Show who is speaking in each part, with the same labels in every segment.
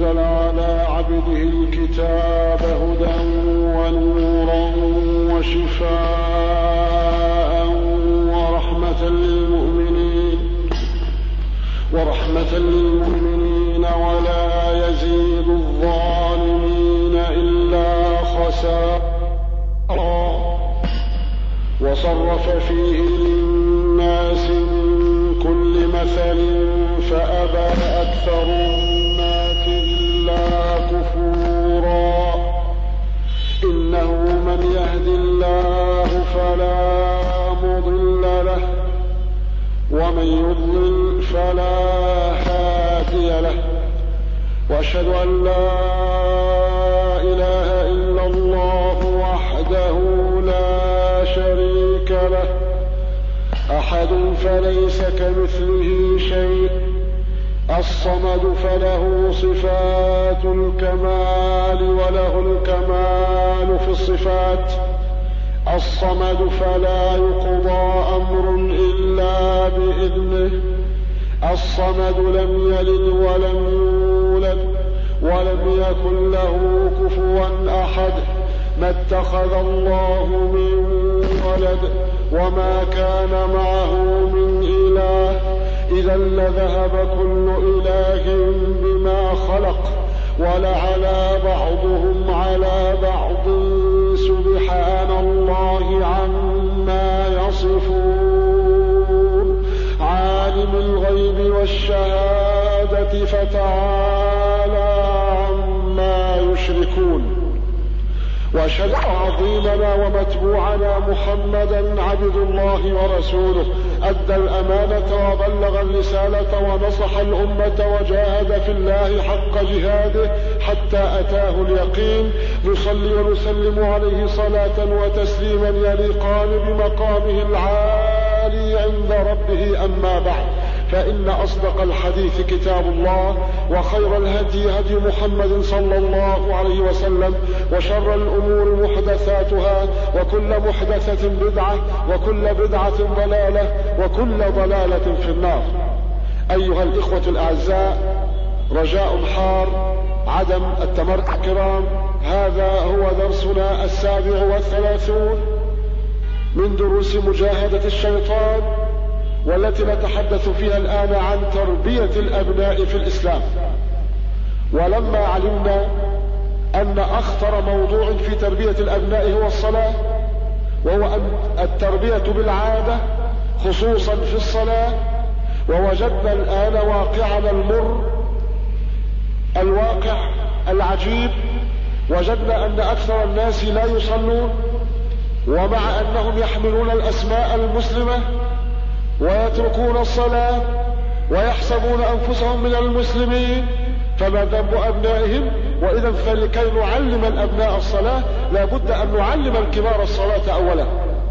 Speaker 1: أنزل على عبده الكتاب هدى ونورا وشفاء ورحمة للمؤمنين ورحمة للمؤمنين ولا يزيد الظالمين إلا خسارا وصرف فيه للناس من كل مثل فأبى أكثر الناس إلا كفورا إنه من يهد الله فلا مضل له ومن يضلل فلا هادي له واشهد ان لا اله الا الله وحده لا شريك له احد فليس كمثله شيء الصمد فله صفات الكمال وله الكمال في الصفات الصمد فلا يقضى امر الا باذنه الصمد لم يلد ولم يولد ولم يكن له كفوا احد ما اتخذ الله من ولد وما كان معه من اله اذا لذهب كل اله بما خلق ولعلى بعضهم على بعض سبحان الله عما يصفون عالم الغيب والشهاده فتعالى عما يشركون واشهد عظيمنا ومتبوعنا محمدا عبد الله ورسوله ادى الامانه وبلغ الرساله ونصح الامه وجاهد في الله حق جهاده حتى اتاه اليقين نصلي ونسلم عليه صلاه وتسليما يليقان بمقامه العالي عند ربه اما بعد فإن أصدق الحديث كتاب الله وخير الهدي هدي محمد صلى الله عليه وسلم وشر الأمور محدثاتها وكل محدثة بدعة وكل بدعة ضلالة وكل ضلالة في النار أيها الإخوة الأعزاء رجاء حار عدم التمرد الكرام هذا هو درسنا السابع والثلاثون من دروس مجاهدة الشيطان والتي نتحدث فيها الآن عن تربية الأبناء في الإسلام ولما علمنا أن أخطر موضوع في تربية الأبناء هو الصلاة وهو التربية بالعادة خصوصا في الصلاة ووجدنا الآن واقعنا المر الواقع العجيب وجدنا أن أكثر الناس لا يصلون ومع أنهم يحملون الأسماء المسلمة ويتركون الصلاة ويحسبون أنفسهم من المسلمين فما ذنب أبنائهم وإذا فلكي نعلم الأبناء الصلاة لابد أن نعلم الكبار الصلاة أولا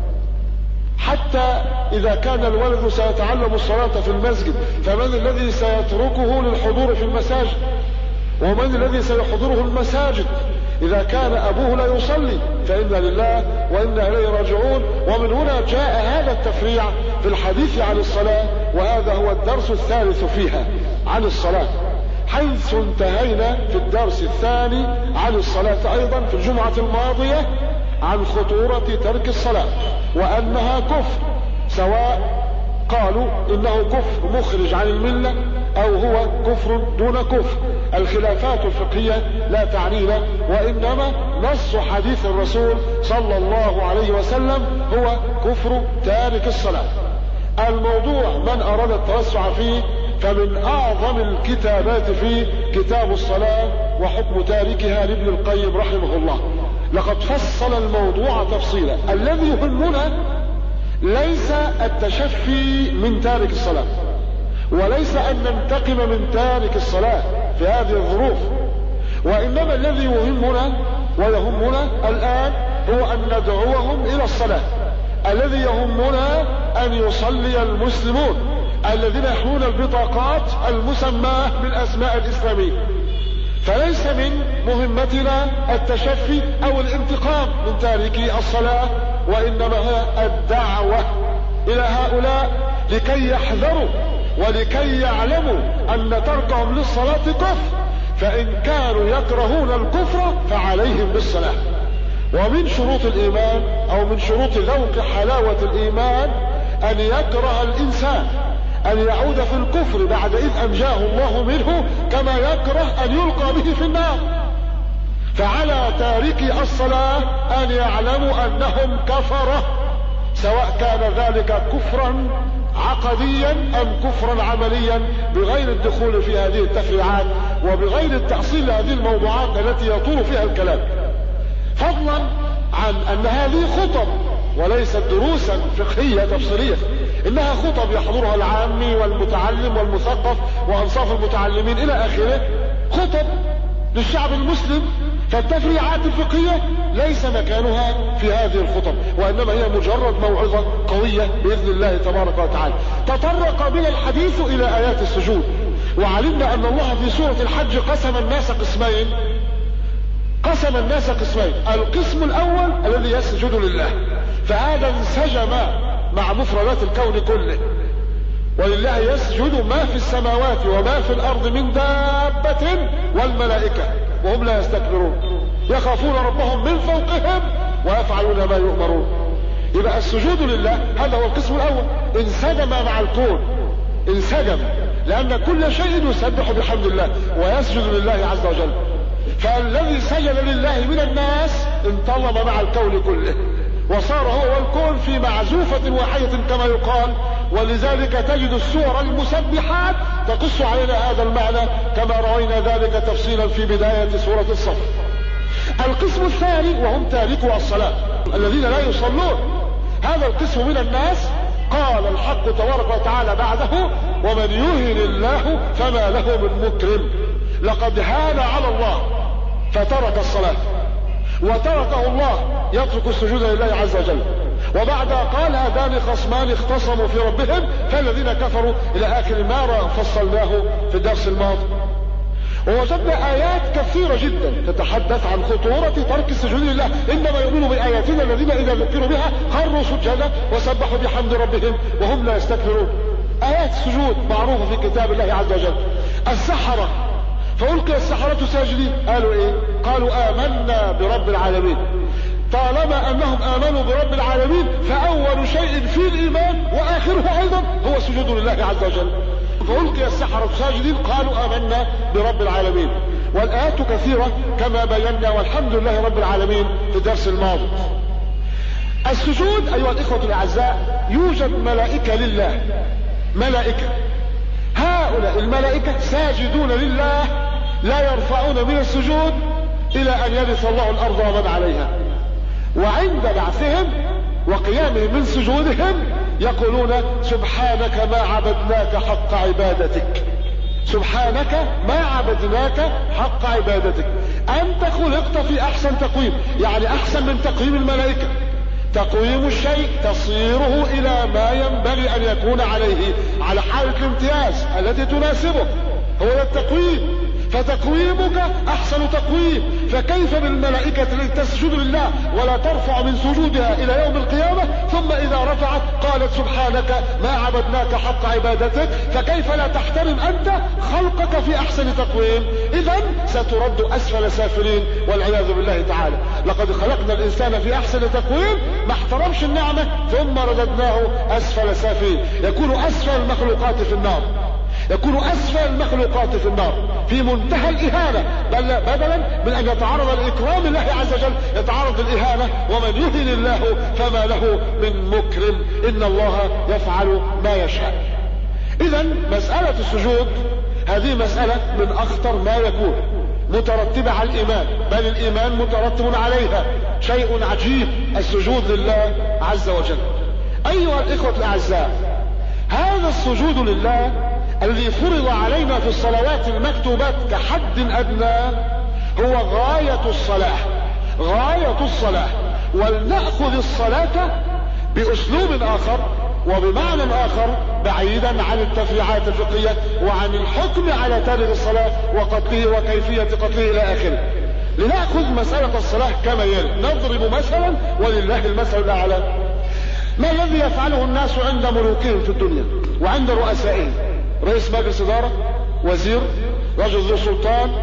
Speaker 1: حتى إذا كان الولد سيتعلم الصلاة في المسجد فمن الذي سيتركه للحضور في المساجد ومن الذي سيحضره المساجد إذا كان أبوه لا يصلي فإنا لله وإنا إليه راجعون ومن هنا جاء هذا التفريع في الحديث عن الصلاة وهذا هو الدرس الثالث فيها عن الصلاة حيث انتهينا في الدرس الثاني عن الصلاة أيضا في الجمعة الماضية عن خطورة ترك الصلاة وأنها كفر سواء قالوا إنه كفر مخرج عن الملة او هو كفر دون كفر الخلافات الفقهية لا تعنينا وانما نص حديث الرسول صلى الله عليه وسلم هو كفر تارك الصلاة الموضوع من اراد التوسع فيه فمن اعظم الكتابات فيه كتاب الصلاة وحكم تاركها لابن القيم رحمه الله لقد فصل الموضوع تفصيلا الذي يهمنا ليس التشفي من تارك الصلاه وليس ان ننتقم من تارك الصلاة في هذه الظروف وانما الذي يهمنا ويهمنا الان هو ان ندعوهم الى الصلاة الذي يهمنا ان يصلي المسلمون الذين يحملون البطاقات المسماة بالاسماء الاسلامية فليس من مهمتنا التشفي او الانتقام من تاركي الصلاة وانما هي الدعوة الى هؤلاء لكي يحذروا ولكي يعلموا ان تركهم للصلاة كفر فإن كانوا يكرهون الكفر فعليهم بالصلاة ومن شروط الإيمان أو من شروط ذوق حلاوة الإيمان أن يكره الإنسان أن يعود في الكفر بعد إذ أنجاه الله منه كما يكره أن يلقى به في النار فعلى تاركي الصلاة أن يعلموا أنهم كفرة سواء كان ذلك كفرا عقديا ام كفرا عمليا بغير الدخول في هذه التفريعات وبغير التأصيل لهذه الموضوعات التي يطول فيها الكلام فضلا عن ان هذه خطب وليست دروسا فقهية تفصيلية انها خطب يحضرها العامي والمتعلم والمثقف وانصاف المتعلمين الى اخره خطب للشعب المسلم فالتفريعات الفقهية ليس مكانها في هذه الخطب وانما هي مجرد موعظة قوية باذن الله تبارك وتعالى تطرق بنا الحديث الى ايات السجود وعلمنا ان الله في سورة الحج قسم الناس قسمين قسم الناس قسمين القسم الاول الذي يسجد لله فهذا انسجم مع مفردات الكون كله ولله يسجد ما في السماوات وما في الارض من دابة والملائكة وهم لا يستكبرون يخافون ربهم من فوقهم ويفعلون ما يؤمرون يبقى السجود لله هذا هو القسم الاول انسجم مع الكون انسجم لان كل شيء يسبح بحمد الله ويسجد لله عز وجل فالذي سجد لله من الناس انطلب مع الكون كله وصار هو والكون في معزوفة واحدة كما يقال ولذلك تجد السور المسبحات تقص علينا هذا المعنى كما روينا ذلك تفصيلا في بداية سورة الصف القسم الثاني وهم تاركوا الصلاة الذين لا يصلون هذا القسم من الناس قال الحق تبارك وتعالى بعده ومن يهن الله فما له من مكرم لقد هان على الله فترك الصلاة وتركه الله يترك السجود لله عز وجل وبعد قال هذان خصمان اختصموا في ربهم فالذين كفروا الى اخر ما فصلناه في الدرس الماضي ووجدنا ايات كثيرة جدا تتحدث عن خطورة ترك السجود لله انما يؤمنوا باياتنا الذين اذا ذكروا بها خروا سجدا وسبحوا بحمد ربهم وهم لا يستكبرون ايات السجود معروفة في كتاب الله عز وجل السحرة فألقي السحرة ساجدين قالوا ايه قالوا آمنا برب العالمين طالما انهم امنوا برب العالمين فاول شيء في الايمان واخره ايضا هو السجود لله عز وجل فألقي السحرة ساجدين قالوا آمنا برب العالمين والآيات كثيرة كما بينا والحمد لله رب العالمين في الدرس الماضي السجود أيها الإخوة الأعزاء يوجد ملائكة لله ملائكة هؤلاء الملائكة ساجدون لله لا يرفعون من السجود إلى أن يرث الله الأرض ومن عليها وعند بعثهم وقيامهم من سجودهم يقولون سبحانك ما عبدناك حق عبادتك سبحانك ما عبدناك حق عبادتك انت خلقت في احسن تقويم يعني احسن من تقويم الملائكة تقويم الشيء تصيره الى ما ينبغي ان يكون عليه على حالة الامتياز التي تناسبه هو التقويم فتقويمك احسن تقويم فكيف بالملائكة التي تسجد لله ولا ترفع من سجودها الى يوم القيامة ثم اذا رفعت قالت سبحانك ما عبدناك حق عبادتك فكيف لا تحترم انت خلقك في احسن تقويم اذا سترد اسفل سافلين والعياذ بالله تعالى لقد خلقنا الانسان في احسن تقويم ما احترمش النعمة ثم رددناه اسفل سافلين يكون اسفل المخلوقات في النار يكون اسفل المخلوقات في النار في منتهى الاهانة بل بدلا من ان يتعرض لاكرام الله عز وجل يتعرض للاهانة ومن يهن الله فما له من مكرم ان الله يفعل ما يشاء اذا مسألة السجود هذه مسألة من اخطر ما يكون مترتبة على الايمان بل الايمان مترتب عليها شيء عجيب السجود لله عز وجل ايها الاخوة الاعزاء هذا السجود لله الذي فرض علينا في الصلوات المكتوبات كحد ادنى هو غاية الصلاة غاية الصلاة ولنأخذ الصلاة باسلوب اخر وبمعنى اخر بعيدا عن التفريعات الفقهية وعن الحكم على تارك الصلاة وقتله وكيفية قتله الى اخره لنأخذ مسألة الصلاة كما يلي نضرب مثلا ولله المثل الاعلى ما الذي يفعله الناس عند ملوكهم في الدنيا وعند رؤسائهم رئيس مجلس ادارة وزير رجل ذو سلطان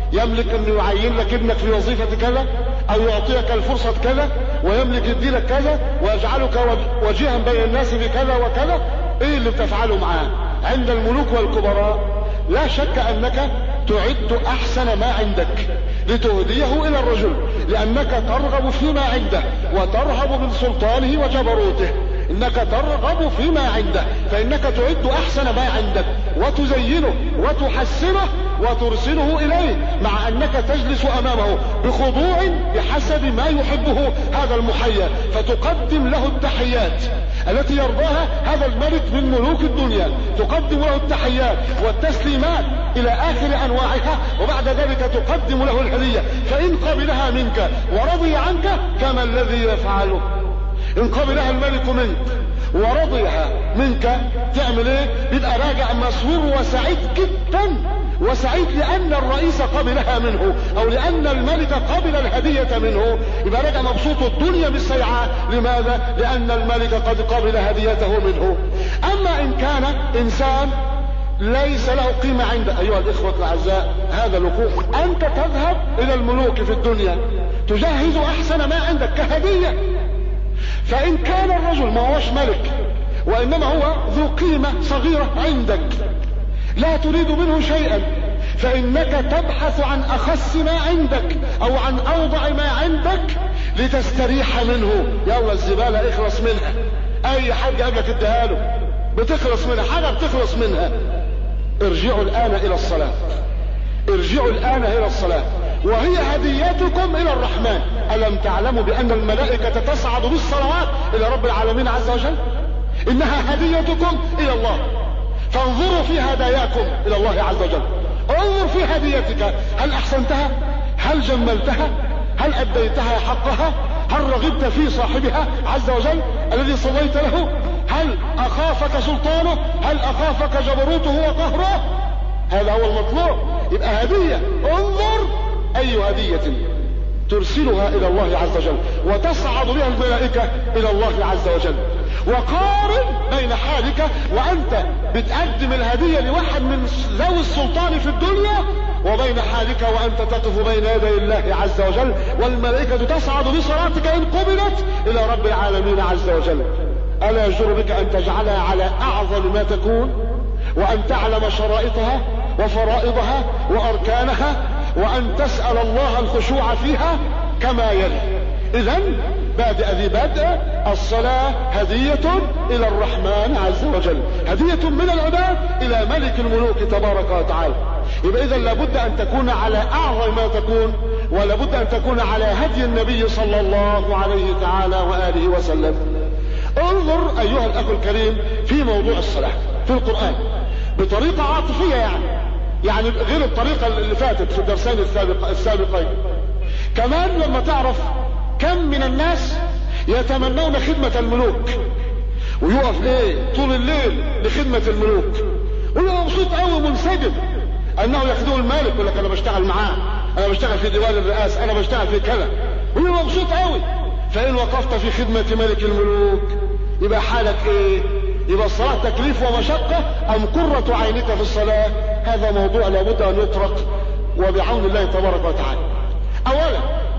Speaker 1: يملك انه يعين لك ابنك في وظيفة كذا او يعطيك الفرصة كذا ويملك يديلك كذا ويجعلك وجيها بين الناس بكذا وكذا ايه اللي بتفعله معاه عند الملوك والكبراء لا شك انك تعد احسن ما عندك لتهديه الى الرجل لانك ترغب فيما عنده وترهب من سلطانه وجبروته انك ترغب فيما عنده فانك تعد احسن ما عندك وتزينه وتحسنه وترسله اليه مع انك تجلس امامه بخضوع بحسب ما يحبه هذا المحيا فتقدم له التحيات التي يرضاها هذا الملك من ملوك الدنيا تقدم له التحيات والتسليمات الى اخر انواعها وبعد ذلك تقدم له الهدية فان قبلها منك ورضي عنك كما الذي يفعله ان قبلها الملك منك ورضيها منك تعمل ايه يبقى راجع مسرور وسعيد جدا وسعيد لان الرئيس قبلها منه او لان الملك قبل الهدية منه يبقى راجع مبسوط الدنيا بالسيعة لماذا لان الملك قد قبل هديته منه اما ان كان انسان ليس له قيمة عند ايها الاخوة الاعزاء هذا الوقوف انت تذهب الى الملوك في الدنيا تجهز احسن ما عندك كهدية فان كان الرجل ما هوش ملك وانما هو ذو قيمة صغيرة عندك لا تريد منه شيئا فانك تبحث عن اخس ما عندك او عن اوضع ما عندك لتستريح منه يلا الزبالة اخلص منها اي حاجة قبلك اديها له بتخلص منها حاجة بتخلص منها ارجعوا الان الى الصلاة ارجعوا الان الى الصلاة وهي هديتكم الى الرحمن الم تعلموا بان الملائكة تصعد بالصلوات الى رب العالمين عز وجل انها هديتكم الى الله فانظروا في هداياكم الى الله عز وجل انظر في هديتك هل احسنتها هل جملتها هل اديتها حقها هل رغبت في صاحبها عز وجل الذي صليت له هل اخافك سلطانه هل اخافك جبروته وقهره هذا هو المطلوب يبقى هدية انظر اي هدية ترسلها الى الله عز وجل وتصعد بها الملائكة الى الله عز وجل وقارن بين حالك وانت بتقدم الهدية لواحد من ذوي السلطان في الدنيا وبين حالك وانت تقف بين يدي الله عز وجل والملائكة تصعد بصلاتك ان قبلت الى رب العالمين عز وجل الا يجر بك ان تجعلها على اعظم ما تكون وان تعلم شرائطها وفرائضها واركانها وان تسأل الله الخشوع فيها كما يلي اذا بادئ ذي بدء الصلاة هدية الى الرحمن عز وجل هدية من العباد الى ملك الملوك تبارك وتعالى يبقى اذا لابد ان تكون على اعظم ما تكون ولابد ان تكون على هدي النبي صلى الله عليه تعالى وآله وسلم انظر ايها الاخ الكريم في موضوع الصلاة في القرآن بطريقة عاطفية يعني يعني غير الطريقة اللي فاتت في الدرسين السابق السابقين كمان لما تعرف كم من الناس يتمنون خدمة الملوك ويقف ايه طول الليل لخدمة الملوك ويبقى مبسوط قوي منسجم انه يخدم المالك يقول لك انا بشتغل معاه انا بشتغل في ديوان الرئاسة انا بشتغل في كذا ويبقى مبسوط قوي فان وقفت في خدمة ملك الملوك يبقى حالك ايه يبقى الصلاة تكليف ومشقة ام قرة عينك في الصلاة هذا موضوع لابد ان يطرق وبعون الله تبارك وتعالى اولا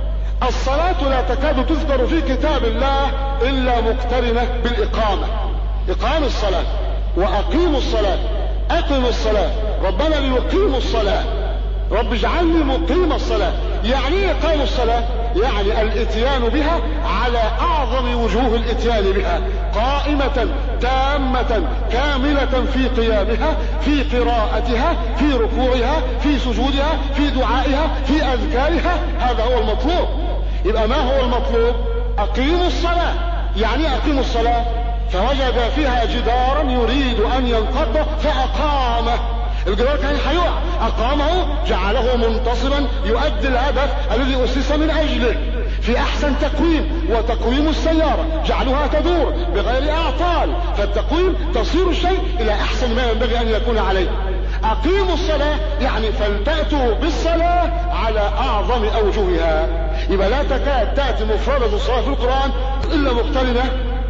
Speaker 1: الصلاة لا تكاد تذكر في كتاب الله الا مقترنة بالاقامة اقام الصلاة واقيموا الصلاة اقم الصلاة ربنا ليقيموا الصلاة رب اجعلني مقيم الصلاة يعني ايه اقام الصلاة يعني الاتيان بها على اعظم وجوه الاتيان بها قائمة تامة كاملة في قيامها في قراءتها في ركوعها في سجودها في دعائها في اذكارها هذا هو المطلوب يبقى ما هو المطلوب اقيموا الصلاة يعني اقيموا الصلاة فوجد فيها جدارا يريد ان ينقض فاقامه الجدار كان هيقع اقامه جعله منتصبا يؤدي الهدف الذي اسس من اجله في احسن تقويم وتقويم السيارة جعلها تدور بغير اعطال فالتقويم تصير الشيء الى احسن ما ينبغي ان يكون عليه اقيموا الصلاة يعني فلتأتوا بالصلاة على اعظم اوجهها يبقى لا تكاد تأتي مفردة الصلاة في القرآن الا مقترنة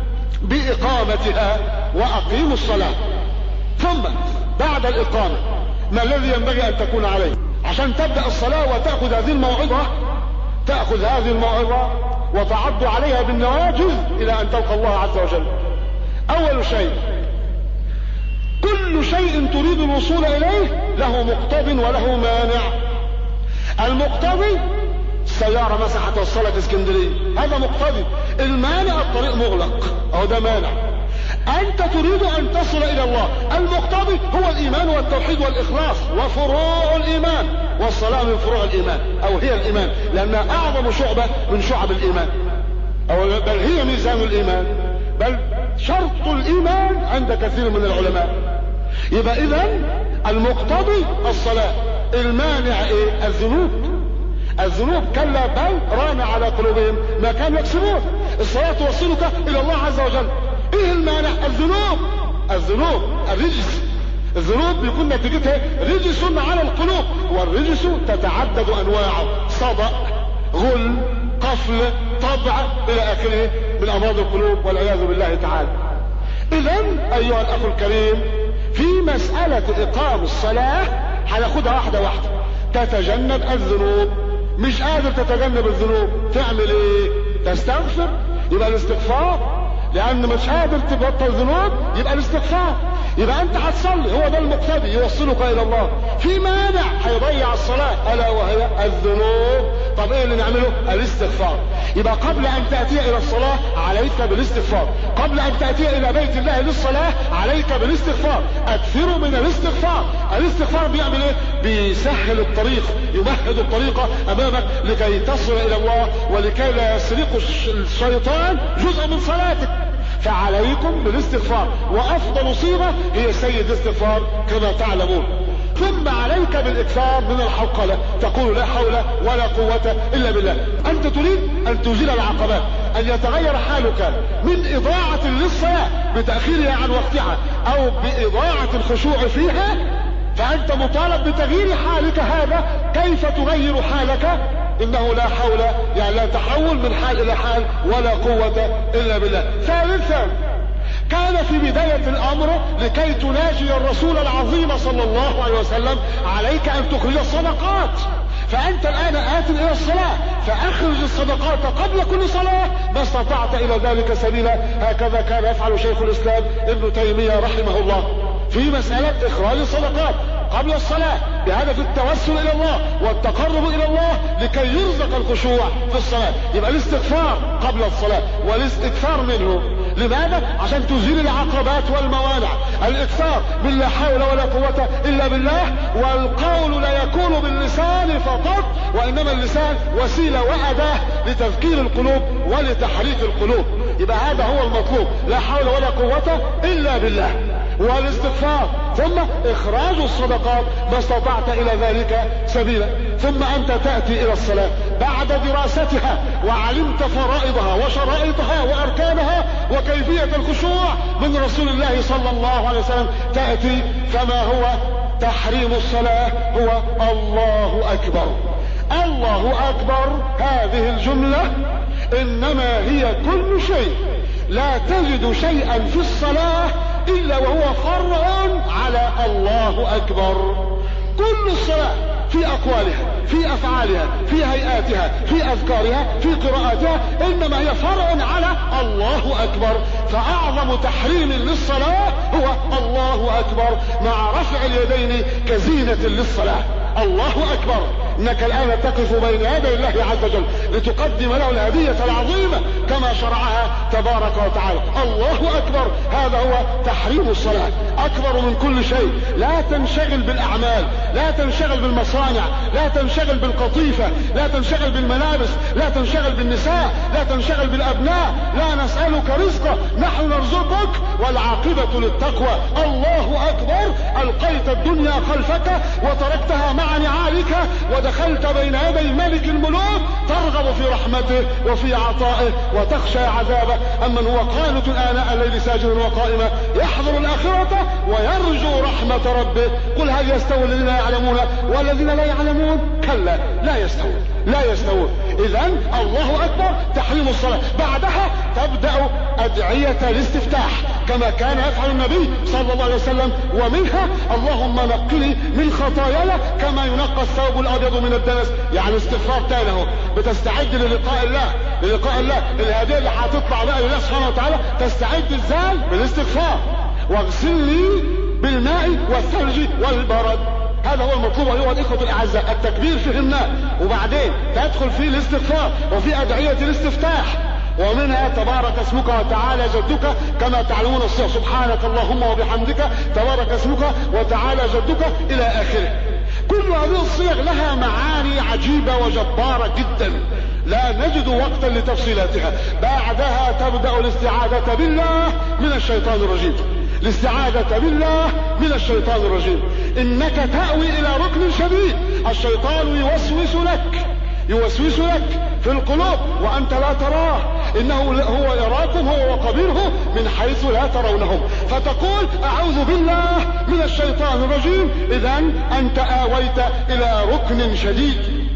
Speaker 1: باقامتها واقيموا الصلاة ثم بعد الاقامة ما الذي ينبغي ان تكون عليه عشان تبدأ الصلاة وتأخذ هذه الموعظة تأخذ هذه الموعظة وتعض عليها بالنواجذ إلى أن تلقى الله عز وجل أول شيء كل شيء تريد الوصول إليه له مقتض وله مانع المقتضي السيارة مسحت وصلت اسكندرية هذا مقتضي المانع الطريق مغلق أو ده مانع أنت تريد أن تصل إلى الله المقتضي هو الإيمان والتوحيد والإخلاص وفروع الإيمان والصلاة من فروع الإيمان أو هي الإيمان لأنها أعظم شعبة من شعب الإيمان أو بل هي ميزان الإيمان بل شرط الإيمان عند كثير من العلماء يبقى إذا المقتضي الصلاة المانع إيه الذنوب الذنوب كلا بل ران على قلوبهم ما كانوا يكسبون الصلاة توصلك إلى الله عز وجل ايه المانع الذنوب الذنوب الرجس الذنوب بيكون نتيجتها رجس على القلوب والرجس تتعدد انواعه صدأ غل قفل طبع الى اخره من امراض القلوب والعياذ بالله تعالى اذا ايها الاخ الكريم في مسألة اقام الصلاة هناخدها واحدة واحدة تتجنب الذنوب مش قادر تتجنب الذنوب تعمل ايه تستغفر يبقى الاستغفار لان مش قادر تبطل ذنوب يبقى الاستغفار يبقى انت هتصلي هو ده المقتدي يوصلك الى الله في مانع هيضيع الصلاة الا وهي الذنوب طب ايه اللي نعمله الاستغفار يبقى قبل ان تأتي الى الصلاة عليك بالاستغفار قبل ان تأتي الى بيت الله للصلاة عليك بالاستغفار اكثروا من الاستغفار الاستغفار بيعمل ايه بيسهل الطريق يمهد الطريق امامك لكي تصل الى الله ولكي لا يسرق الشيطان جزء من صلاتك فعليكم بالاستغفار وافضل صيغة هي سيد الاستغفار كما تعلمون ثم عليك بالاكثار من الحوقلة تقول لا حول ولا قوة الا بالله انت تريد ان تزيل العقبات ان يتغير حالك من اضاعة للصلاة بتأخيرها عن وقتها او باضاعة الخشوع فيها فانت مطالب بتغيير حالك هذا كيف تغير حالك انه لا حول يعني لا تحول من حال الى حال ولا قوة الا بالله ثالثا كان في بداية الامر لكي تناجي الرسول العظيم صلى الله عليه وسلم عليك ان تخرج الصدقات فانت الان ات الى الصلاة فاخرج الصدقات قبل كل صلاة ما استطعت الى ذلك سبيلا هكذا كان يفعل شيخ الاسلام ابن تيمية رحمه الله في مسألة اخراج الصدقات قبل الصلاة بهدف التوسل الى الله والتقرب الى الله لكي يرزق الخشوع في الصلاة يبقى الاستغفار قبل الصلاة والاستكثار منه لماذا عشان تزيل العقبات والموانع الاكثار من لا حول ولا قوة الا بالله والقول لا يكون باللسان فقط وانما اللسان وسيلة واداة لتذكير القلوب ولتحريك القلوب يبقى هذا هو المطلوب لا حول ولا قوة الا بالله والاستغفار ثم اخراج الصدقات ما استطعت الى ذلك سبيلا ثم انت تأتي الى الصلاة بعد دراستها وعلمت فرائضها وشرائطها واركانها وكيفية الخشوع من رسول الله صلى الله عليه وسلم تأتي فما هو تحريم الصلاة هو الله اكبر الله اكبر هذه الجملة انما هي كل شيء لا تجد شيئا في الصلاة الا وهو فرع على الله اكبر كل الصلاة في اقوالها في افعالها في هيئاتها في اذكارها في قراءاتها انما هي فرع على الله اكبر فاعظم تحريم للصلاة هو الله اكبر مع رفع اليدين كزينة للصلاة الله اكبر انك الان تقف بين يدي الله عز وجل لتقدم له الهدية العظيمة كما شرعها تبارك وتعالى الله اكبر هذا هو تحريم الصلاة اكبر من كل شيء لا تنشغل بالاعمال لا تنشغل بالمصانع لا تنشغل بالقطيفة لا تنشغل بالملابس لا تنشغل بالنساء لا تنشغل بالابناء لا نسألك رزقا نحن نرزقك والعاقبة للتقوى الله اكبر القيت الدنيا خلفك وتركتها مع نعالك ودخلت بين يدي ملك الملوك ترغب في رحمته وفي عطائه وتخشى عذابه اما هو قانت اناء الليل ساجدا وقائما يحضر الاخرة ويرجو رحمة ربه قل هل يستوي الذين يعلمون والذين لا يعلمون كلا لا يستوون لا يستوون اذا الله اكبر تحريم الصلاة بعدها تبدأ ادعية الاستفتاح كما كان يفعل النبي صلى الله عليه وسلم ومنها اللهم نقني من خطاياي كما ينقى الثوب الابيض من الدنس يعني استغفار تاني اهو بتستعد للقاء الله للقاء الله الهديه اللي هتطلع بقى لله سبحانه وتعالى تستعد ازاي بالاستغفار واغسلني بالماء والثلج والبرد هذا هو المطلوب ايها الاخوه الاعزاء التكبير فهمناه وبعدين تدخل في الاستغفار وفي ادعيه الاستفتاح ومنها تبارك اسمك وتعالى جدك كما تعلمون الصيغ سبحانك اللهم وبحمدك تبارك اسمك وتعالى جدك الى اخره كل هذه الصيغ لها معاني عجيبة وجبارة جدا لا نجد وقتا لتفصيلاتها بعدها تبدأ الاستعاذة بالله من الشيطان الرجيم الاستعاذة بالله من الشيطان الرجيم انك تأوي الى ركن شديد الشيطان يوسوس لك يوسوس لك في القلوب وانت لا تراه انه هو يراكم هو وقبيله من حيث لا ترونهم فتقول اعوذ بالله من الشيطان الرجيم اذا انت اويت الى ركن شديد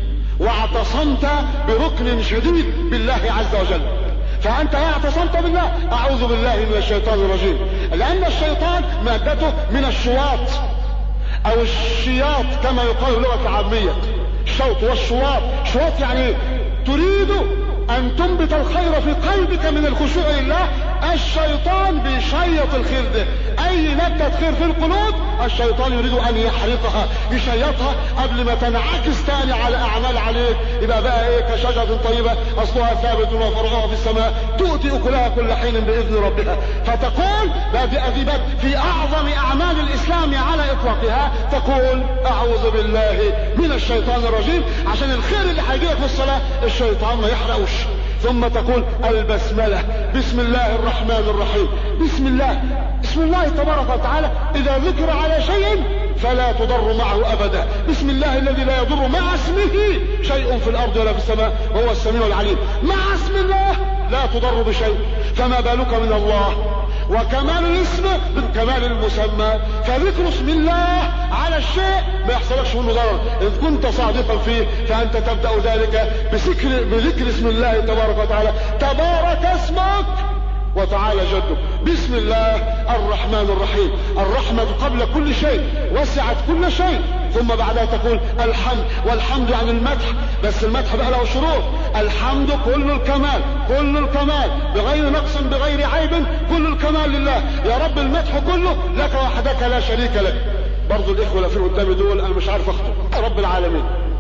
Speaker 1: واعتصمت بركن شديد بالله عز وجل فانت لا اعتصمت بالله اعوذ بالله من الشيطان الرجيم لان الشيطان مادته من الشواط او الشياط كما يقال اللغه العاميه الشوط والشواط شواط يعني تريد ان تنبت الخير في قلبك من الخشوع لله الشيطان بيشيط الخير ده اي نبتة خير في القلوب الشيطان يريد ان يحرقها يشيطها قبل ما تنعكس تاني على اعمال عليك يبقى بقى ايه كشجرة طيبة اصلها ثابت وفرعها في السماء تؤتي اكلها كل حين باذن ربها فتقول بادئ ذباب في اعظم اعمال الاسلام على اطلاقها تقول اعوذ بالله من الشيطان الرجيم عشان الخير اللي هيجيلك في الصلاة الشيطان ما يحرقوش ثم تقول البسملة بسم الله الرحمن الرحيم بسم الله بسم الله تبارك وتعالى اذا ذكر على شيء فلا تضر معه ابدا بسم الله الذي لا يضر مع اسمه شيء في الارض ولا في السماء وهو السميع العليم مع اسم الله لا تضر بشيء فما بالك من الله وكمال الاسم من كمال المسمى فذكر اسم الله على الشيء ما يحصلكش منه ضرر ان كنت صادقا فيه فانت تبدا ذلك بذكر بذكر اسم الله تبارك وتعالى تبارك اسمك وتعالى جدك بسم الله الرحمن الرحيم الرحمة قبل كل شيء وسعت كل شيء ثم بعدها تقول الحمد والحمد عن المدح بس المدح بقى له شروط الحمد كل الكمال كل الكمال بغير نقص بغير عيب كل الكمال لله يا رب المدح كله لك وحدك لا شريك لك برضو الاخوة اللي في قدامي دول انا مش عارف اخطب رب العالمين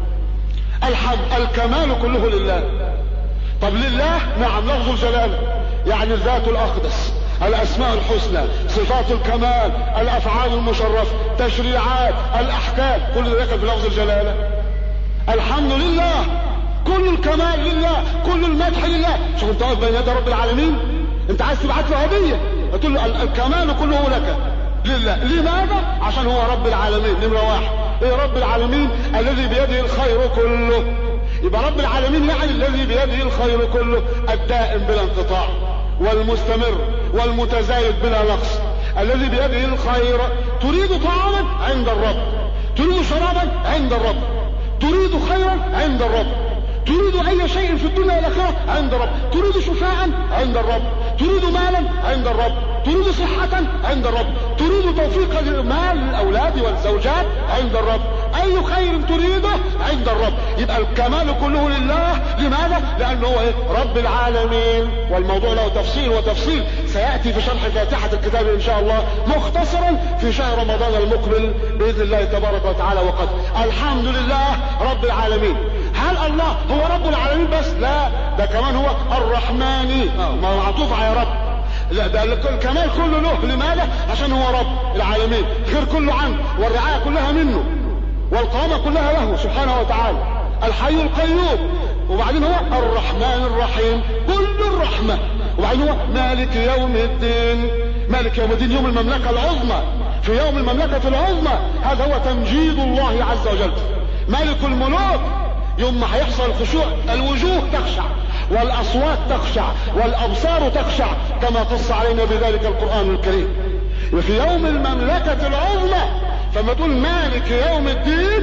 Speaker 1: الحمد الكمال كله لله طب لله نعم لفظ الجلال يعني الذات الاقدس الاسماء الحسنى صفات الكمال الافعال المشرفة تشريعات الاحكام كل ذلك في لفظ الجلالة الحمد لله كل الكمال لله كل المدح لله شوف انت واقف بين يدي رب العالمين انت عايز تبعت له هدية تقول له الكمال كله لك لله لماذا عشان هو رب العالمين نمرة واحد ايه رب العالمين الذي بيده الخير كله يبقى رب العالمين يعني الذي بيده الخير كله الدائم بلا انقطاع والمستمر والمتزايد بلا نقص الذي بيده الخير تريد طعاما عند الرب تريد شرابا عند الرب تريد خيرا عند الرب تريد اي شيء في الدنيا والاخره عند الرب تريد شفاعا عند الرب تريد مالا عند الرب تريد صحة عند الرب تريد توفيق المال للاولاد والزوجات عند الرب اي خير تريده عند الرب يبقى الكمال كله لله لماذا لانه هو ايه رب العالمين والموضوع له تفصيل وتفصيل سيأتي في شرح فاتحة الكتاب ان شاء الله مختصرا في شهر رمضان المقبل باذن الله تبارك وتعالى وقد الحمد لله رب العالمين هل الله هو رب العالمين بس لا ده كمان هو الرحمن معطوف على رب لا ده الكمال كله له لماذا عشان هو رب العالمين الخير كله عنه والرعاية كلها منه والقوامة كلها له سبحانه وتعالى الحي القيوم وبعدين هو الرحمن الرحيم كل الرحمة وبعدين هو مالك يوم الدين مالك يوم الدين يوم المملكة العظمى في يوم المملكة العظمى هذا هو تمجيد الله عز وجل مالك الملوك يوم ما هيحصل الخشوع الوجوه تخشع والاصوات تخشع والابصار تخشع كما قص علينا بذلك القرآن الكريم وفي يوم المملكة العظمى فما تقول مالك يوم الدين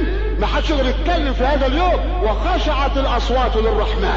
Speaker 1: ما حدش يقدر يتكلم في هذا اليوم وخشعت الاصوات للرحمن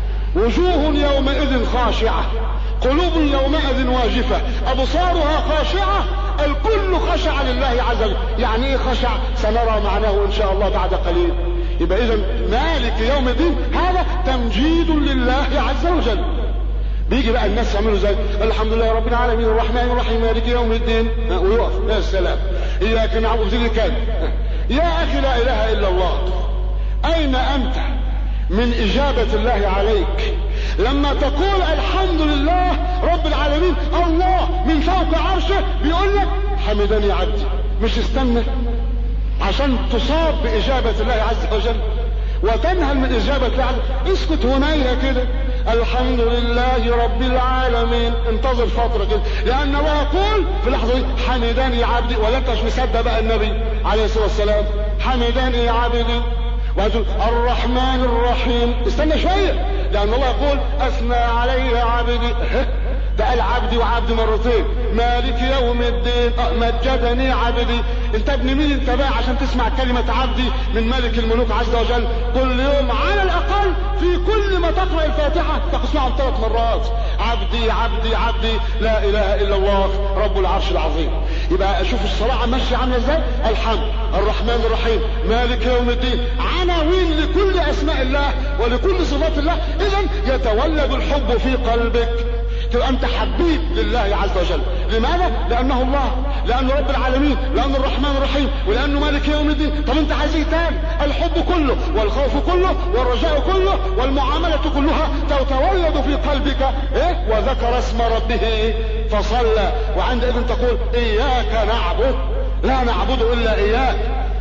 Speaker 1: وجوه يومئذ خاشعة قلوب يومئذ واجفة ابصارها خاشعة الكل خشع لله عز وجل يعني ايه خشع سنرى معناه ان شاء الله بعد قليل يبقى اذا مالك يوم الدين هذا تمجيد لله عز وجل بيجي بقى الناس يعملوا زي الحمد لله رب العالمين الرحمن الرحيم مالك يوم الدين ويقف يا سلام اياك نعبد ذي كان يا اخي لا اله الا الله اين انت من اجابة الله عليك لما تقول الحمد لله رب العالمين الله من فوق عرشه بيقول لك حمدني عبدي مش استنى عشان تصاب باجابة الله عز وجل وتنهل من اجابة الله عز اسكت هنية كده الحمد لله رب العالمين انتظر فترة كده لان الله يقول في اللحظة دي حمدني عبدي ولا انت مش مصدق بقى النبي عليه الصلاة والسلام حمدني عبدي وهتقول الرحمن الرحيم استنى شوية لان الله يقول اثنى علي عبدي ده قال عبدي وعبدي مرتين مالك يوم الدين مجدني عبدي انت ابن مين انت بقى عشان تسمع كلمة عبدي من ملك الملوك عز وجل كل يوم على الاقل في كل ما تقرأ الفاتحة تسمعهم ثلاث مرات عبدي عبدي عبدي لا اله الا الله رب العرش العظيم يبقى اشوف الصلاة ماشية عاملة ازاي الحمد الرحمن الرحيم مالك يوم الدين عناوين لكل اسماء الله ولكل صفات الله اذا يتولد الحب في قلبك تبقى انت حبيب لله عز وجل لماذا لانه الله لانه رب العالمين لانه الرحمن الرحيم ولانه مالك يوم الدين طب انت عايز ايه تاني الحب كله والخوف كله والرجاء كله والمعاملة كلها تتولد في قلبك ايه وذكر اسم ربه فصلى وعندئذ تقول اياك نعبد لا نعبد الا اياك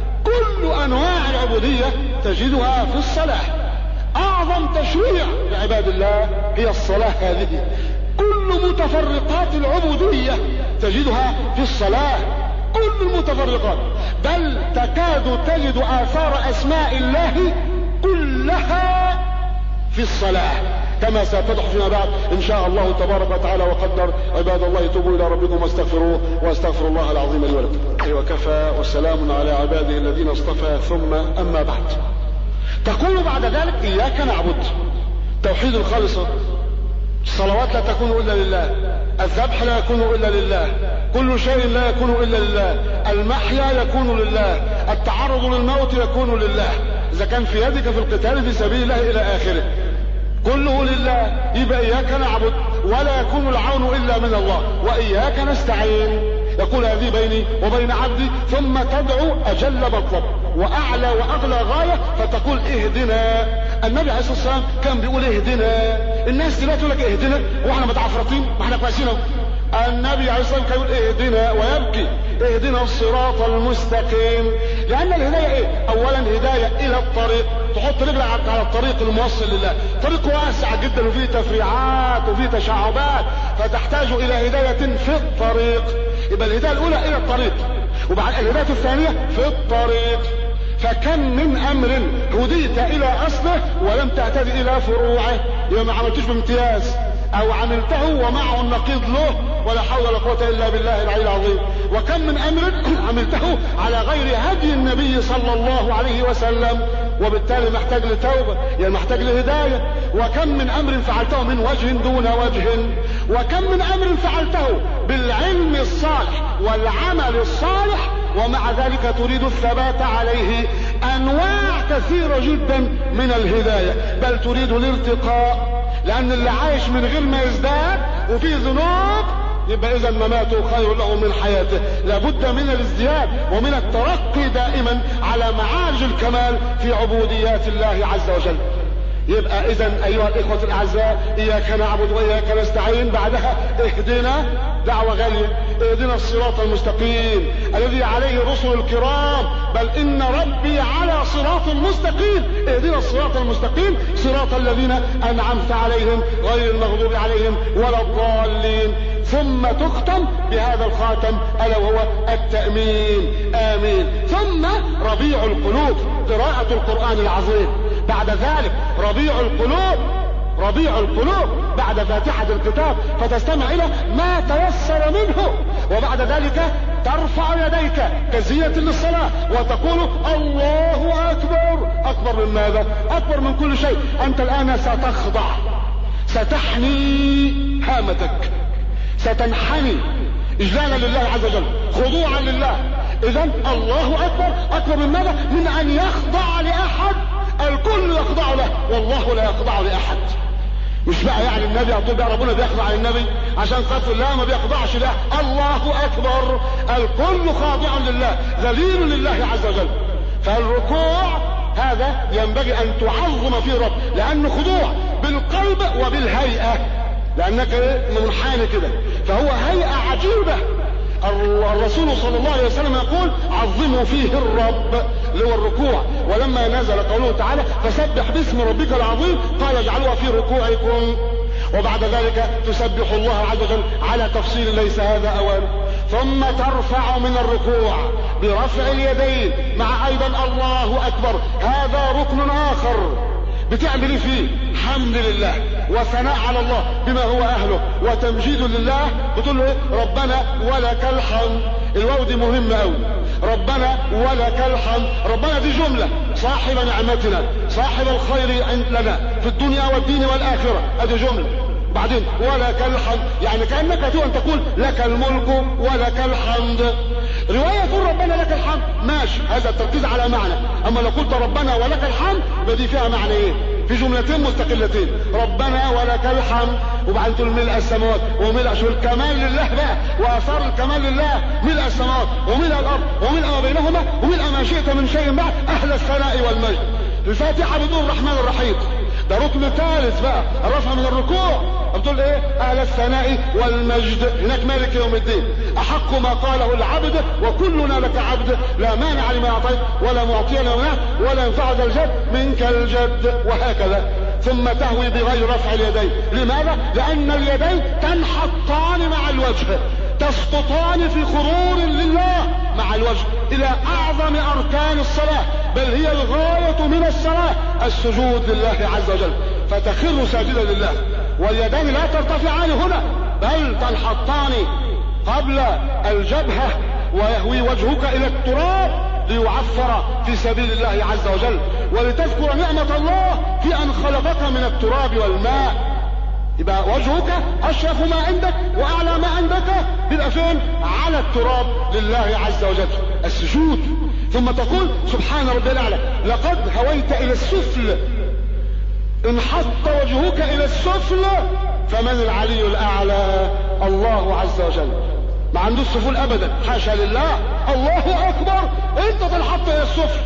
Speaker 1: كل انواع العبودية تجدها في الصلاة اعظم تشريع لعباد الله هي الصلاة هذه كل متفرقات العبودية تجدها في الصلاة كل المتفرقات بل تكاد تجد آثار أسماء الله كلها في الصلاة كما ستتضح فيما بعد ان شاء الله تبارك وتعالى وقدر عباد الله توبوا الى ربكم واستغفروه واستغفر الله العظيم لي ولكم وكفى وسلام على عباده الذين اصطفى ثم اما بعد تقول بعد ذلك اياك نعبد توحيد الخالصة الصلوات لا تكون الا لله الذبح لا يكون الا لله كل شيء لا يكون الا لله المحيا يكون لله التعرض للموت يكون لله اذا كان في يدك في القتال في سبيل الله الى اخره كله لله يبقى اياك نعبد ولا يكون العون الا من الله واياك نستعين يقول هذه بيني وبين عبدي ثم تدعو اجل مطلب واعلى واغلى غاية فتقول اهدنا النبي عليه الصلاة والسلام كان بيقول اهدنا الناس دلوقتي يقول لك اهدنا واحنا متعفرطين ما احنا كويسين النبي عليه الصلاة والسلام كان يقول اهدنا ويبكي اهدنا الصراط المستقيم لان الهداية ايه اولا هداية الى الطريق تحط رجلك على الطريق الموصل لله طريق واسع جدا وفيه تفريعات وفيه تشعبات فتحتاج الى هداية في الطريق يبقى الهداية الاولى الى الطريق وبعد الهداية الثانية في الطريق فكم من امر هديت الى اصله ولم تهتدي الى فروعه يبقى ما عملتوش بامتياز او عملته ومعه النقيض له ولا حول ولا قوة الا بالله العلي العظيم وكم من امر عملته على غير هدي النبي صلى الله عليه وسلم وبالتالي محتاج لتوبة يعني محتاج لهداية وكم من امر فعلته من وجه دون وجه وكم من امر فعلته بالعلم الصالح والعمل الصالح ومع ذلك تريد الثبات عليه انواع كثيرة جدا من الهداية بل تريد الارتقاء لان اللي عايش من غير ما يزداد وفيه ذنوب يبقى اذا مماته خير له من حياته لابد من الازدياد ومن الترقي دائما على معارج الكمال في عبوديات الله عز وجل يبقى اذا ايها الاخوة الاعزاء اياك نعبد واياك نستعين بعدها اهدنا دعوة غالية اهدنا الصراط المستقيم الذي عليه الرسل الكرام بل ان ربي على صراط مستقيم اهدنا الصراط المستقيم صراط الذين انعمت عليهم غير المغضوب عليهم ولا الضالين ثم تختم بهذا الخاتم الا وهو التأمين امين ثم ربيع القلوب قراءة القرآن العظيم بعد ذلك ربيع القلوب ربيع القلوب بعد فاتحة الكتاب فتستمع الى ما تيسر منه وبعد ذلك ترفع يديك كزية للصلاة وتقول الله اكبر اكبر من ماذا اكبر من كل شيء انت الان ستخضع ستحني هامتك ستنحني اجلالا لله عز وجل خضوعا لله اذا الله اكبر اكبر من ماذا من ان يخضع لاحد الكل يخضع له والله لا يخضع لاحد مش بقى يعني النبي على طول بقى ربنا بيخضع للنبي عشان خاطر لا ما بيخضعش له الله اكبر الكل خاضع لله ذليل لله عز وجل فالركوع هذا ينبغي ان تعظم فيه رب لانه خضوع بالقلب وبالهيئه لانك منحني كده فهو هيئه عجيبه الرسول صلى الله عليه وسلم يقول عظموا فيه الرب اللي هو الركوع ولما نزل قوله تعالى فسبح باسم ربك العظيم قال اجعلوها في ركوعكم وبعد ذلك تسبح الله عز وجل على تفصيل ليس هذا اوان ثم ترفع من الركوع برفع اليدين مع ايضا الله اكبر هذا ركن اخر بتعمل ايه فيه حمد لله وثناء على الله بما هو اهله وتمجيد لله بتقول له ايه ربنا ولك الحمد الواو دي مهمه قوي ربنا ولك الحمد ربنا دي جمله صاحب نعمتنا صاحب الخير لنا في الدنيا والدين والاخره ادي جمله بعدين ولك الحمد يعني كانك ان تقول لك الملك ولك الحمد روايه تقول ربنا لك الحمد ماشي هذا التركيز على معنى اما لو قلت ربنا ولك الحمد بدي فيها معنى ايه في جملتين مستقلتين ربنا ولك الحمد وبعدين تقول ملء السماوات وملء شو الكمال لله بقى واثار الكمال لله ملء السماوات وملء الارض وملء ما بينهما وملء ما شئت من شيء بعد اهل الثناء والمجد الفاتحه بتقول الرحمن الرحيم ده ركن ثالث بقى الرفع من الركوع بتقول ايه اهل الثناء والمجد هناك مالك يوم الدين احق ما قاله العبد وكلنا لك عبد لا مانع لما اعطيت ولا معطي لما منعت ولا ينفع ذا الجد منك الجد وهكذا ثم تهوي بغير رفع اليدين لماذا لان اليدين تنحطان مع الوجه تسقطان في خرور لله مع الوجه الى اعظم اركان الصلاة بل هي الغاية من الصلاة السجود لله عز وجل فتخر ساجدا لله واليدان لا ترتفعان هنا بل تنحطان قبل الجبهة ويهوي وجهك الى التراب ليعفر في سبيل الله عز وجل ولتذكر نعمة الله في ان خلقك من التراب والماء يبقى وجهك اشرف ما عندك واعلى ما عندك بيبقى فين على التراب لله عز وجل السجود ثم تقول سبحان ربي الاعلى لقد هويت الى السفل انحط وجهك الى السفل فمن العلي الاعلى الله عز وجل ما عندوش سفول ابدا حاشا لله الله اكبر انت تنحط الى السفل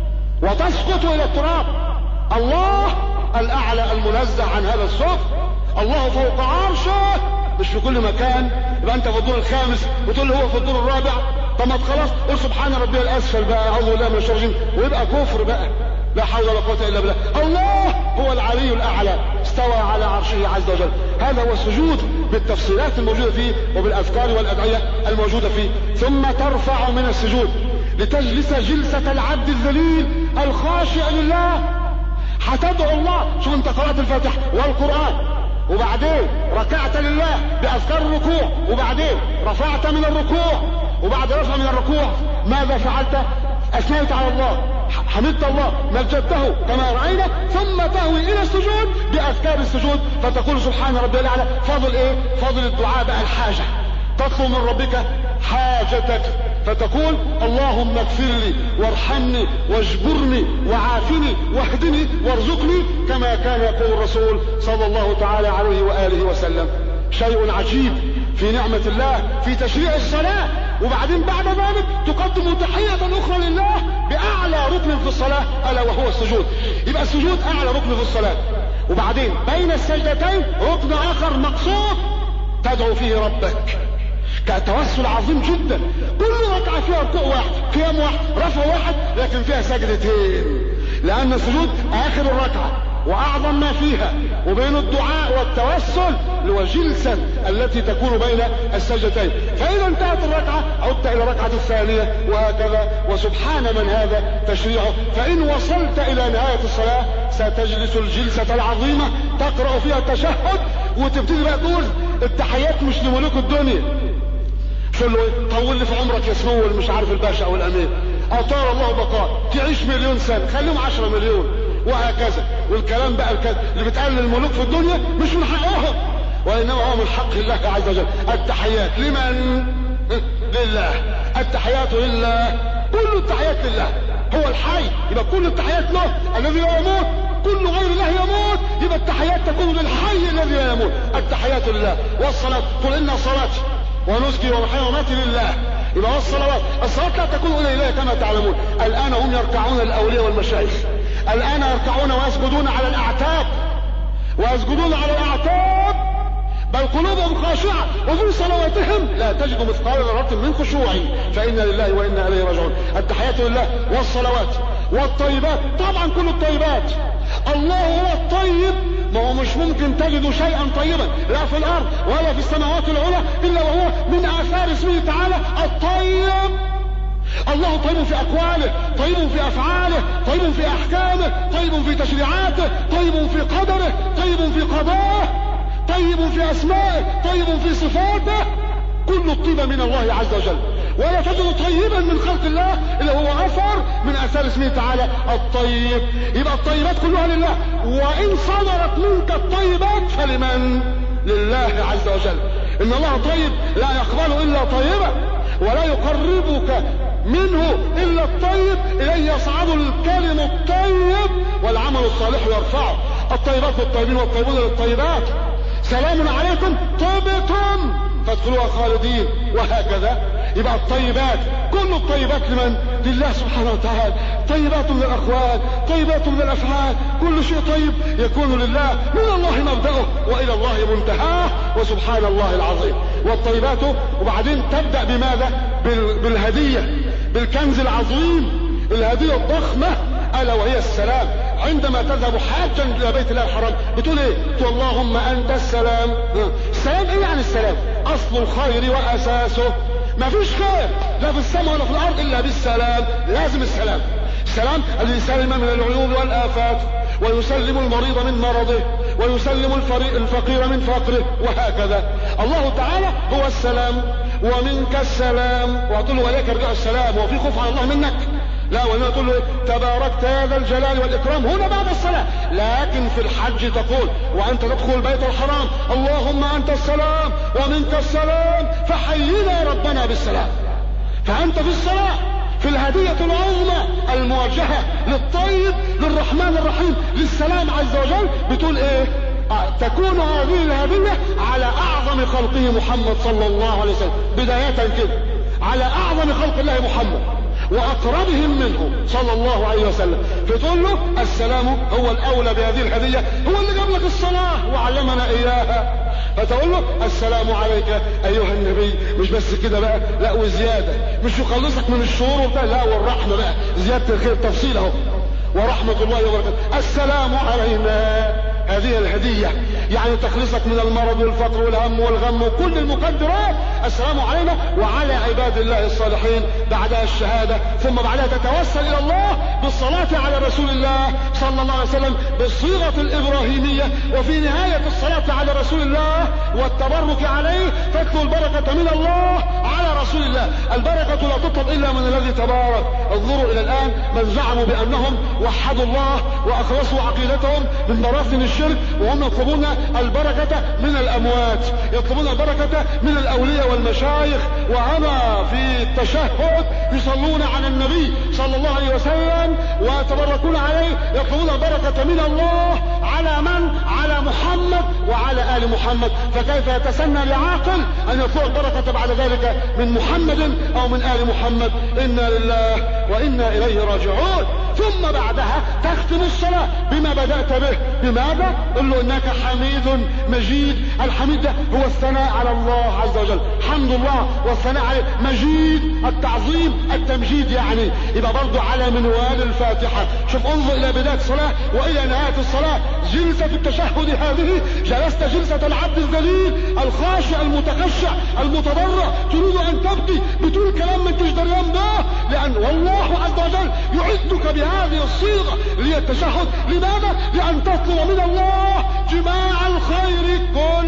Speaker 1: وتسقط الى التراب الله الاعلى المنزه عن هذا السفل الله فوق عرشه مش في كل مكان يبقى انت في الدور الخامس وتقول هو في الدور الرابع طب ما خلاص قول سبحان ربي الاسفل بقى اعوذ بالله من الشيطان ويبقى كفر بقى لا حول ولا قوه الا بالله الله هو العلي الاعلى استوى على عرشه عز وجل هذا هو السجود بالتفصيلات الموجوده فيه وبالاذكار والادعيه الموجوده فيه ثم ترفع من السجود لتجلس جلسه العبد الذليل الخاشع لله هتدعو الله شوف انت قرات الفاتحه والقران وبعدين ركعت لله باذكار الركوع وبعدين رفعت من الركوع وبعد رفع من الركوع ماذا فعلت اثنيت على الله حمدت الله مجدته كما راينا ثم تهوي الى السجود باذكار السجود فتقول سبحان ربي الاعلى فضل ايه فضل الدعاء بقى الحاجه تطلب من ربك حاجتك فتقول اللهم اغفر لي وارحمني واجبرني وعافني واهدني وارزقني كما كان يقول الرسول صلى الله تعالى عليه واله وسلم شيء عجيب في نعمة الله في تشريع الصلاة وبعدين بعد ذلك تقدم تحية اخرى لله باعلى ركن في الصلاة الا وهو السجود يبقى السجود اعلى ركن في الصلاة وبعدين بين السجدتين ركن اخر مقصود تدعو فيه ربك كتوسل عظيم جدا كل ركعة فيها ركوع واحد قيام واحد رفع واحد لكن فيها سجدتين لان السجود اخر الركعة واعظم ما فيها وبين الدعاء والتوسل وجلسة التي تكون بين السجدتين فاذا انتهت الركعة عدت الى الركعة الثانية وهكذا وسبحان من هذا تشريعه فان وصلت الى نهاية الصلاة ستجلس الجلسة العظيمة تقرأ فيها التشهد وتبتدي بقى تقول التحيات مش لملوك الدنيا تقول له ايه طول لي في عمرك يا سمو مش عارف الباشا او الامير اطال الله بقاء تعيش مليون سنه خليهم 10 مليون وهكذا والكلام بقى الكلام اللي بيتقال للملوك في الدنيا مش من حقهم وانما هو من حق الله عز وجل التحيات لمن لله التحيات لله كل التحيات لله هو الحي يبقى كل التحيات له الذي لا يموت كل غير الله يموت يبقى التحيات تكون للحي الذي لا يموت التحيات لله والصلاة قل إن صلاتي ونسكي ومحيي وماتي لله يبقى والصلوات الصلاة لا تكون إلى إله كما تعلمون الآن هم يركعون الأولياء والمشايخ الآن يركعون ويسجدون على الأعتاب ويسجدون على الأعتاب بل قلوبهم خاشعة وفي صلواتهم لا تجد مثقال ذرة من خشوع فإنا لله وإنا إليه راجعون التحيات لله والصلوات والطيبات طبعا كل الطيبات الله هو الطيب ما هو مش ممكن تجد شيئا طيبا لا في الارض ولا في السماوات العلى الا وهو من اثار اسمه تعالى الطيب الله طيب في اقواله طيب في افعاله طيب في احكامه طيب في تشريعاته طيب في قدره طيب في قضاه طيب في اسمائه طيب في صفاته كل الطيب من الله عز وجل ولا تجد طيبا من خلق الله الا هو اثر من اثار اسمه تعالى الطيب يبقى الطيبات كلها لله وان صدرت منك الطيبات فلمن لله عز وجل ان الله طيب لا يقبل الا طيبا ولا يقربك منه الا الطيب اليه يصعد الكلم الطيب والعمل الصالح يرفعه الطيبات للطيبين والطيبون للطيبات سلام عليكم طبتم فادخلوها خالدين وهكذا يبقى الطيبات كل الطيبات لمن لله سبحانه وتعالى طيبات من الاقوال طيبات من الافعال كل شيء طيب يكون لله من الله مبدأه والى الله منتهاه وسبحان الله العظيم والطيبات وبعدين تبدأ بماذا بالهدية بالكنز العظيم الهدية الضخمة الا وهي السلام عندما تذهب حاجا الى بيت الله الحرام بتقول ايه تقول اللهم انت السلام السلام ايه يعني السلام اصل الخير واساسه ما فيش خير لا في السماء ولا في الارض الا بالسلام لازم السلام السلام الذي سلم من العيوب والافات ويسلم المريض من مرضه ويسلم الفقير من فقره وهكذا الله تعالى هو السلام ومنك السلام وتقول له اليك يرجع السلام وفي خوف على الله منك لا وانا تقول له تباركت هذا الجلال والاكرام هنا بعد الصلاة لكن في الحج تقول وانت تدخل البيت الحرام اللهم انت السلام ومنك السلام فحينا ربنا بالسلام فانت في الصلاة في الهدية العظمى الموجهة للطيب للرحمن الرحيم للسلام عز وجل بتقول ايه آه تكون هذه الهدية على اعظم خلقه محمد صلى الله عليه وسلم بداية كده على اعظم خلق الله محمد واقربهم منه صلى الله عليه وسلم فتقول له السلام هو الاولى بهذه الهدية هو اللي جاب لك الصلاة وعلمنا اياها فتقول له السلام عليك ايها النبي مش بس كده بقى لا وزيادة مش يخلصك من الشرور وبتاع لا والرحمة بقى زيادة الخير تفصيل اهو ورحمة الله وبركاته السلام علينا هذه الهدية يعني تخلصك من المرض والفقر والهم والغم وكل المقدرات السلام علينا وعلى عباد الله الصالحين بعدها الشهادة ثم بعدها تتوسل الى الله بالصلاة على رسول الله صلى الله عليه وسلم بالصيغة الابراهيمية وفي نهاية الصلاة على رسول الله والتبرك عليه تطلب البركة من الله على رسول الله البركة لا تطلب الا من الذي تبارك انظروا الى الان من زعموا بانهم وحدوا الله واخلصوا عقيدتهم من براثن الشرك وهم يطلبون البركة من الاموات يطلبون البركة من الاولياء والمشايخ وهنا في التشهد يصلون على النبي صلى الله عليه وسلم ويتبركون عليه يطلبون البركة من الله على من على محمد وعلى ال محمد فكيف يتسنى لعاقل ان يطلب البركة بعد ذلك من محمد او من ال محمد انا لله وانا اليه راجعون ثم بعدها تختم الصلاة بما بدأت به بماذا قل له انك حميد مجيد الحميد ده هو الثناء على الله عز وجل حمد الله والثناء عليه مجيد التعظيم التمجيد يعني يبقى برضه على منوال الفاتحة شوف انظر الى بداية الصلاة والى نهاية الصلاة جلسة التشهد هذه جلست جلسة العبد الذليل الخاشع المتخشع المتضرع تريد ان تبكي بتقول كلام من تجدر به لان والله عز وجل يعدك بها بهذه الصيغة للتشهد لماذا لان تطلب من الله جماع الخير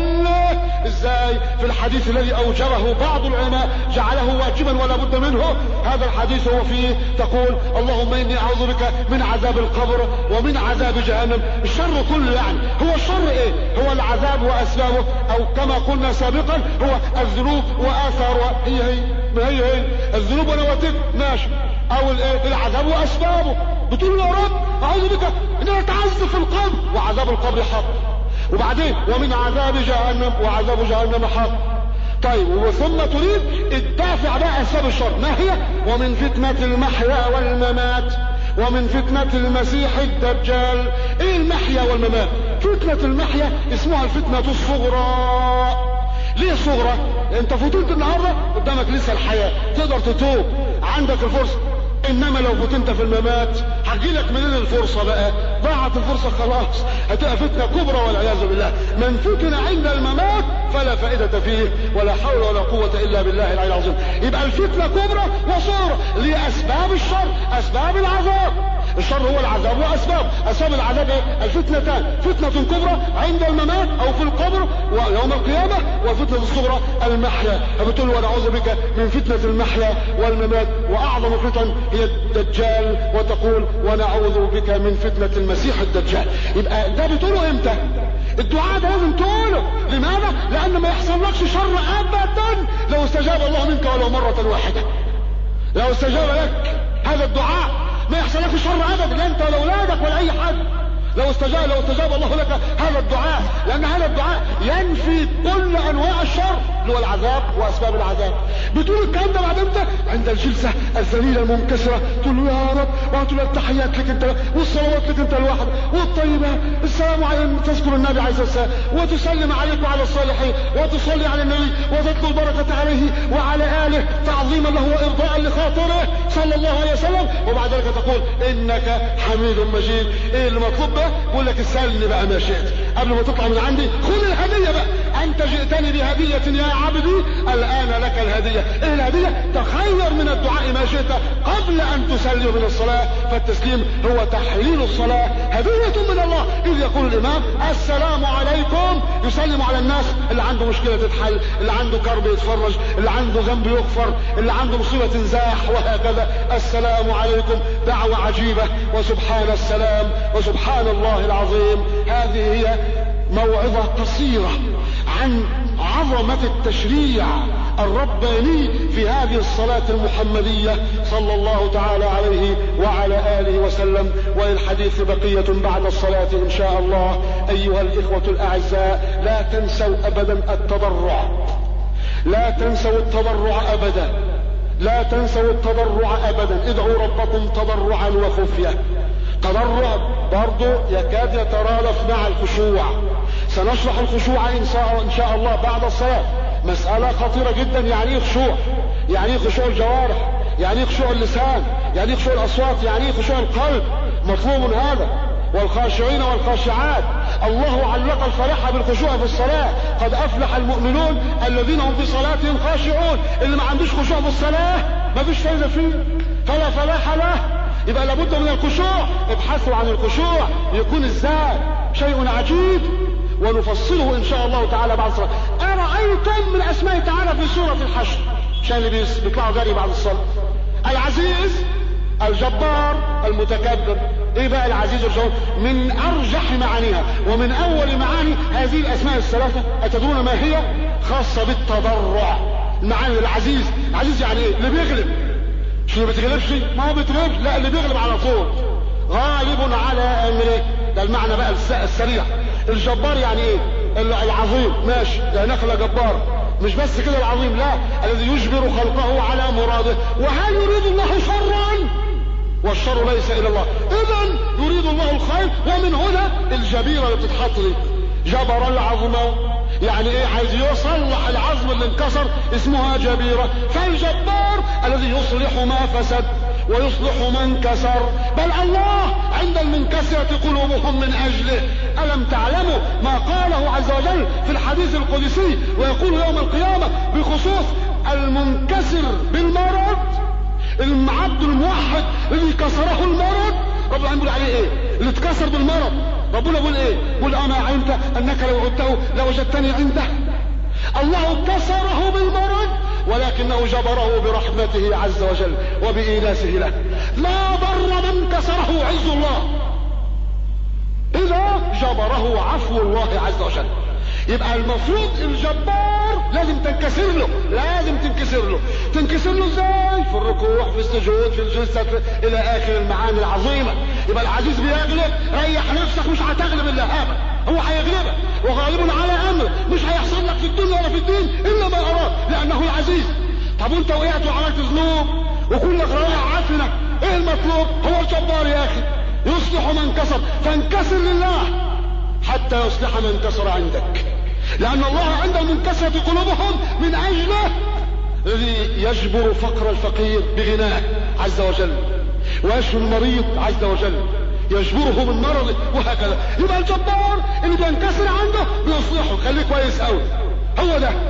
Speaker 1: كله ازاي في الحديث الذي اوجبه بعض العلماء جعله واجبا ولا بد منه هذا الحديث هو فيه تقول اللهم اني اعوذ بك من عذاب القبر ومن عذاب جهنم الشر كله يعني هو الشر ايه هو العذاب واسبابه او كما قلنا سابقا هو الذنوب واثارها هي هي ما هي هي الذنوب ونواتج ماشي او العذاب واسبابه بتقول يا رب اعوذ بك ان انا اتعذب في القبر وعذاب القبر حق وبعدين ومن عذاب جهنم وعذاب جهنم حق طيب وثم تريد الدافع بقى اسباب الشر ما هي ومن فتنة المحيا والممات ومن فتنة المسيح الدجال ايه المحيا والممات فتنة المحيا اسمها الفتنة الصغرى ليه صغرى انت فضلت النهاردة قدامك لسه الحياة تقدر تتوب عندك الفرصة انما لو فتنت في الممات هتجيلك منين الفرصة بقى ضاعت الفرصة خلاص هتبقى فتنة كبرى والعياذ بالله من فتن عند الممات فلا فائدة فيه ولا حول ولا قوة الا بالله العلي العظيم يبقى الفتنة كبرى وصغرى لاسباب الشر اسباب العذاب الشر هو العذاب واسباب اسباب العذاب ايه الفتنتان فتنة كبرى عند الممات او في القبر ويوم القيامة والفتنة الصغرى المحيا فبتقول ونعوذ بك من فتنة المحيا والممات واعظم فتن هي الدجال وتقول ونعوذ بك من فتنة المسيح الدجال يبقى ده بتقوله امتى الدعاء ده لازم تقوله لماذا لان ما يحصل لكش شر ابدا لو استجاب الله منك ولو مرة واحدة لو استجاب لك هذا الدعاء ما يحصل لك شر ابدا لا انت ولا اولادك ولا اي حد لو استجاب لو استجاب الله لك هذا الدعاء لان هذا الدعاء ينفي كل انواع الشر اللي هو العذاب واسباب العذاب بتقول الكلام ده بعد امتى عند الجلسه الذليله المنكسره تقول له يا رب وتقول التحيات لك انت والصلوات لك انت الواحد والطيبات السلام عليكم تذكر النبي عليه الصلاه والسلام وتسلم عليك وعلى الصالحين وتصلي على النبي وتطلب البركه عليه وعلى اله تعظيما له وارضاء لخاطره صلى الله عليه وسلم وبعد ذلك تقول انك حميد مجيد ايه اللي مطلوب بقى بقول لك اسالني بقى ما شئت قبل ما تطلع من عندي خذ الهديه بقى انت جئتني بهديه يا عبدي الان لك الهديه ايه الهديه تخير من الدعاء ما شئت قبل ان تسلم من الصلاه فالتسليم هو تحليل الصلاه هديه من الله اذ يقول الامام السلام عليكم يسلم على الناس اللي عنده مشكله تتحل اللي عنده كرب يتفرج اللي عنده ذنب يغفر اللي عنده مصيبه تنزاح وهكذا السلام عليكم دعوه عجيبه وسبحان السلام وسبحان الله العظيم هذه هي موعظة قصيرة عن عظمة التشريع الرباني في هذه الصلاة المحمدية صلى الله تعالى عليه وعلى آله وسلم وللحديث بقية بعد الصلاة إن شاء الله أيها الإخوة الأعزاء لا تنسوا أبدا التضرع لا تنسوا التضرع أبدا لا تنسوا التضرع أبدا ادعوا ربكم تضرعا وخفية تضرع برضو يكاد يترادف مع الخشوع سنشرح الخشوع إن شاء, إن شاء الله بعد الصلاة مسألة خطيرة جدا يعني ايه خشوع يعني ايه خشوع الجوارح يعني ايه خشوع اللسان يعني ايه خشوع الأصوات يعني ايه خشوع القلب مطلوب هذا والخاشعين والخاشعات الله علق الفلاح بالخشوع في الصلاة قد أفلح المؤمنون الذين هم في صلاتهم خاشعون اللي ما عندوش خشوع في الصلاة ما فيش فايدة فيه فلا فلاح له يبقى لابد من الخشوع ابحثوا عن الخشوع يكون ازاي شيء عجيب ونفصله ان شاء الله تعالى بعد الصلاة ارأيتم من اسماء تعالى في سورة الحشر عشان اللي بيطلعوا جري بعد الصلاة العزيز الجبار المتكبر ايه بقى العزيز والجبار من ارجح معانيها ومن اول معاني هذه الاسماء الثلاثة اتدرون ما هي خاصة بالتضرع المعاني العزيز عزيز يعني ايه اللي بيغلب مش اللي بتغلبش ما هو بيتغلب لا اللي بيغلب على طول غالب على امره ده المعنى بقى السريع الجبار يعني ايه العظيم ماشي ده نخلة جبار مش بس كده العظيم لا الذي يجبر خلقه على مراده وهل يريد الله شرا والشر ليس الى الله اذا يريد الله الخير ومن هنا الجبيرة اللي بتتحط دي جبر العظم يعني ايه عايز يصلح العظم اللي انكسر اسمها جبيرة فالجبار الذي يصلح ما فسد ويصلح من كسر بل الله عند المنكسرة قلوبهم من اجله الم تعلموا ما قاله عز وجل في الحديث القدسي ويقول يوم القيامة بخصوص المنكسر بالمرض المعبد الموحد الذي كسره المرض رب العالمين بيقول عليه ايه اللي اتكسر بالمرض ربنا بيقول ايه بيقول اما علمت انك لو عدته لوجدتني عنده الله كسره بالمرض ولكنه جبره برحمته عز وجل وبإيناسه له لا ضر من كسره عز الله إذا جبره عفو الله عز وجل يبقى المفروض الجبار لازم تنكسر له لازم تنكسر له تنكسر له ازاي في الركوع في السجود في الجلسة الى اخر المعاني العظيمة يبقى العزيز بيغلب ريح نفسك مش هتغلب الا ابدا هو هيغلبك وغالب على امر مش هيحصل لك في الدنيا ولا في الدين الا ما اراد لانه العزيز طب وانت وقعت وعملت ذنوب وكلك رايح عافنك ايه المطلوب هو الجبار يا اخي يصلح من كسر فانكسر لله حتى يصلح من كسر عندك لان الله عند المنكسرة قلوبهم من اجله الذي يجبر فقر الفقير بغناه عز وجل ويشفي المريض عز وجل يجبره من مرضه وهكذا يبقى الجبار اللي بينكسر عنده بيصلحه خليه كويس قوي هو ده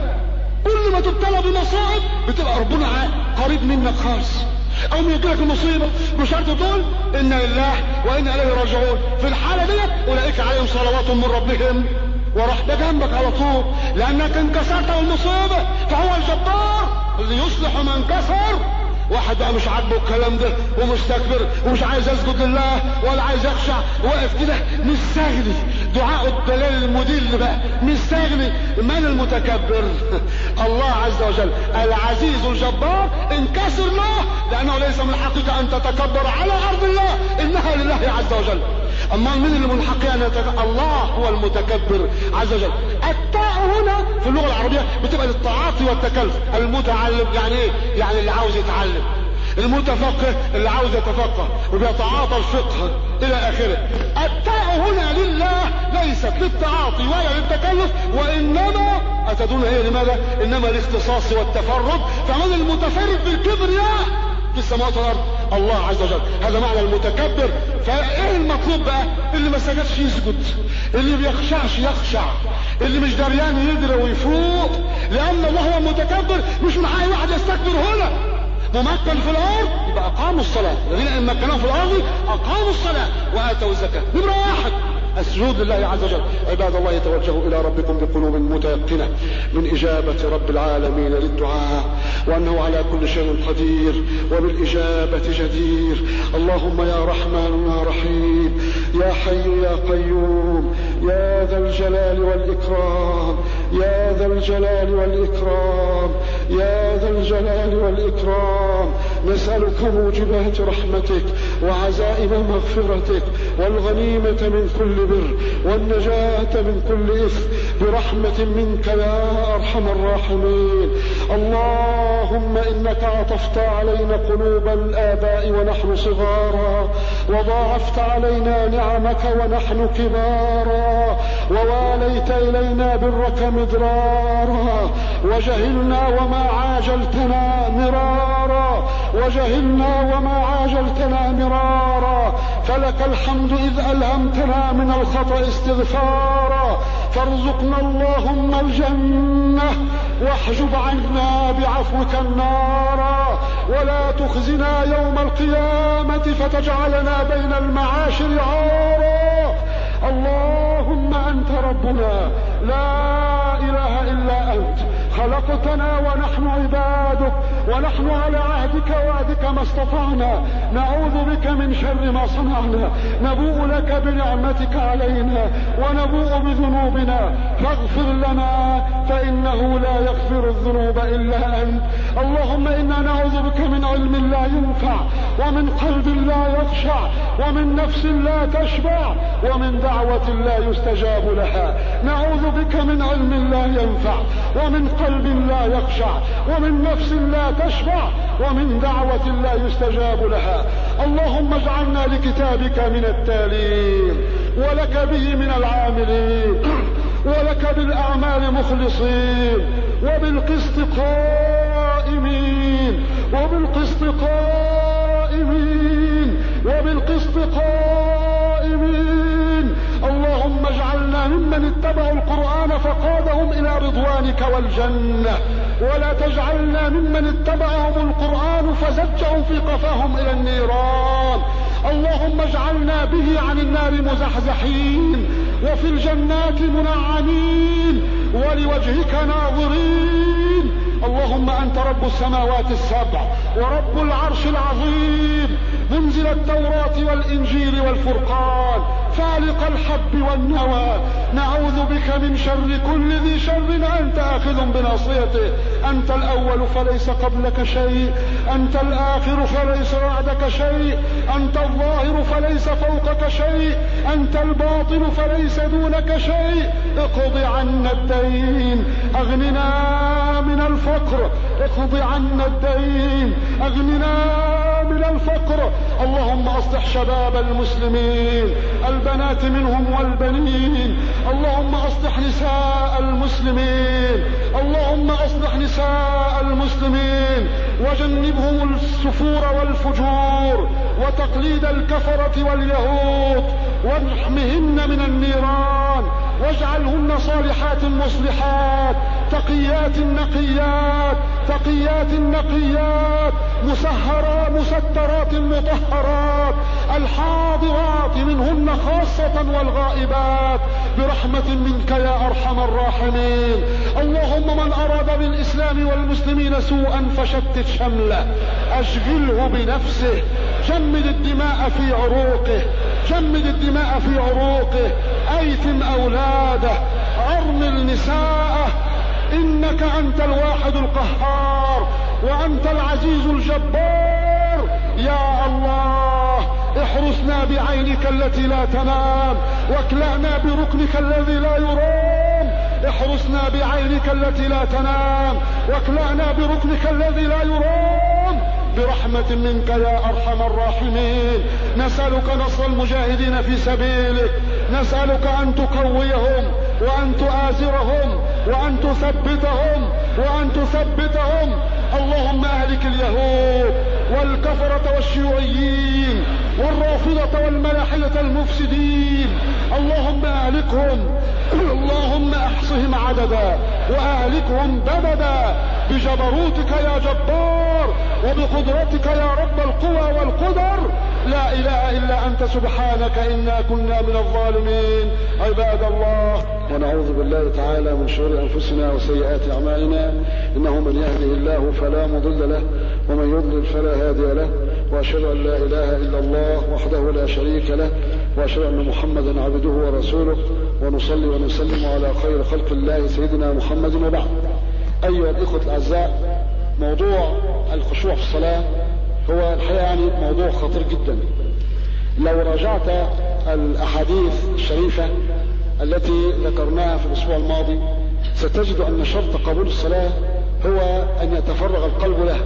Speaker 1: كل ما تبتلى بمصائب بتبقى ربنا قريب منك خالص او ما يجيلك المصيبه بشرط تقول ان لله وانا اليه راجعون في الحاله ديت اولئك عليهم صلوات من ربهم ورحمه جنبك على طول لانك انكسرت المصيبه فهو الجبار اللي يصلح من كسر واحد بقى مش عاجبه الكلام ده ومستكبر ومش عايز يسجد لله ولا عايز يخشع واقف كده مستغني دعاء الدلال المدل بقى مستغني من المتكبر الله عز وجل العزيز الجبار انكسر له لانه ليس من حقك ان تتكبر على ارض الله انها لله عز وجل اما من اللي من حقه ان يتك... الله هو المتكبر عز وجل التاء هنا في اللغه العربيه بتبقى للتعاطي والتكلف المتعلم يعني ايه يعني اللي عاوز يتعلم المتفقه اللي عاوز يتفقه وبيتعاطى الفقه الى اخره التاء هنا لله ليست للتعاطي ولا للتكلف وانما اتدون هي لماذا انما الاختصاص والتفرد فمن المتفرد بالكبرياء في السماوات والارض الله عز وجل هذا معنى المتكبر فايه المطلوب بقى اللي ما سجدش يسجد اللي بيخشعش يخشع اللي مش دريان يدري ويفوق لان الله هو المتكبر مش من حق واحد يستكبر هنا ممكن في الارض يبقى اقاموا الصلاه الذين ان مكناهم في الارض اقاموا الصلاه واتوا الزكاه نمره واحد السجود لله عز وجل عباد الله توجهوا الى ربكم بقلوب متيقنه من اجابه رب العالمين للدعاء وانه على كل شيء قدير وبالاجابه جدير اللهم يا رحمن يا رحيم يا حي يا قيوم يا ذا الجلال والاكرام يا ذا الجلال والاكرام يا ذا الجلال والاكرام نسالك موجبات رحمتك وعزائم مغفرتك والغنيمه من كل بر والنجاه من كل اثم برحمه منك يا ارحم الراحمين اللهم انك عطفت علينا قلوب الاباء ونحن صغارا وضاعفت علينا نعمك ونحن كبارا وواليت الينا برك مدرارا وجهلنا وما عاجلتنا مرارا وجهلنا وما عاجلتنا مرارا فلك الحمد اذ الهمتنا من الخطا استغفارا فارزقنا اللهم الجنه واحجب عنا بعفوك النار ولا تخزنا يوم القيامه فتجعلنا بين المعاشر عارا اللهم انت ربنا لا اله الا انت خلقتنا ونحن عبادك ونحن على عهدك وعدك ما استطعنا نعوذ بك من شر ما صنعنا نبوء لك بنعمتك علينا ونبوء بذنوبنا فاغفر لنا فإنه لا يغفر الذنوب إلا أنت اللهم إنا نعوذ بك من علم لا ينفع ومن قلب لا يخشع ومن نفس لا تشبع ومن دعوة لا يستجاب لها نعوذ بك من علم لا ينفع ومن قلب لا يخشع ومن نفس لا تشبع ومن دعوة لا يستجاب لها اللهم اجعلنا لكتابك من التالين ولك به من العاملين ولك بالأعمال مخلصين وبالقسط قائمين وبالقسط قائمين وبالقسط قائمين اللهم اجعلنا ممن اتبعوا القرآن فقادهم إلى رضوانك والجنة ولا تجعلنا ممن اتبعهم القرآن فزجهم في قفاهم إلى النيران اللهم اجعلنا به عن النار مزحزحين وفي الجنات منعمين ولوجهك ناظرين اللهم انت رب السماوات السبع ورب العرش العظيم منزل التوراة والانجيل والفرقان فالق الحب والنوى نعوذ بك من شر كل ذي شر انت اخذ بناصيته انت الاول فليس قبلك شيء انت الاخر فليس بعدك شيء انت الظاهر فليس فوقك شيء انت الباطن فليس دونك شيء اقض عنا الدين اغننا من الفقر اقض عنا الدين اغننا من الفقر اللهم اصلح شباب المسلمين البنات منهم والبنين اللهم اصلح نساء المسلمين اللهم اصلح نساء المسلمين وجنبهم السفور والفجور وتقليد الكفرة واليهود واحمهن من النيران واجعلهن صالحات مصلحات تقيات نقيات تقيات نقيات مسهرات مسترات مطهرات الحاضرات منهن خاصة والغائبات برحمة منك يا ارحم الراحمين اللهم من اراد بالاسلام والمسلمين سوءا فشتت شمله اشغله بنفسه جمد الدماء في عروقه جمد الدماء في عروقه ايتم اولاده ارمل نساءه انك انت الواحد القهار وانت العزيز الجبار يا الله احرسنا بعينك التي لا تنام واكلأنا بركنك الذي لا يرام احرسنا بعينك التي لا تنام واكلأنا بركنك الذي لا يرام برحمة منك يا ارحم الراحمين نسألك نصر المجاهدين في سبيلك نسألك ان تقويهم وان تآزرهم وان تثبتهم وان تثبتهم اللهم اهلك اليهود والكفرة والشيوعيين والرافضة والملاحدة المفسدين اللهم اهلكهم اللهم احصهم عددا واهلكهم بمدا بجبروتك يا جبار وبقدرتك يا رب القوى والقدر لا اله الا انت سبحانك انا كنا من الظالمين عباد الله ونعوذ بالله تعالى من شرور انفسنا وسيئات اعمالنا انه من يهده الله فلا مضل له ومن يضلل فلا هادي له واشهد ان لا اله الا الله وحده لا شريك له واشهد ان محمدا عبده ورسوله ونصلي ونسلم على خير خلق الله سيدنا محمد وبعد ايها الاخوه الاعزاء موضوع الخشوع في الصلاه هو الحقيقه يعني موضوع خطير جدا لو راجعت الاحاديث الشريفه التي ذكرناها في الاسبوع الماضي ستجد ان شرط قبول الصلاه هو ان يتفرغ القلب له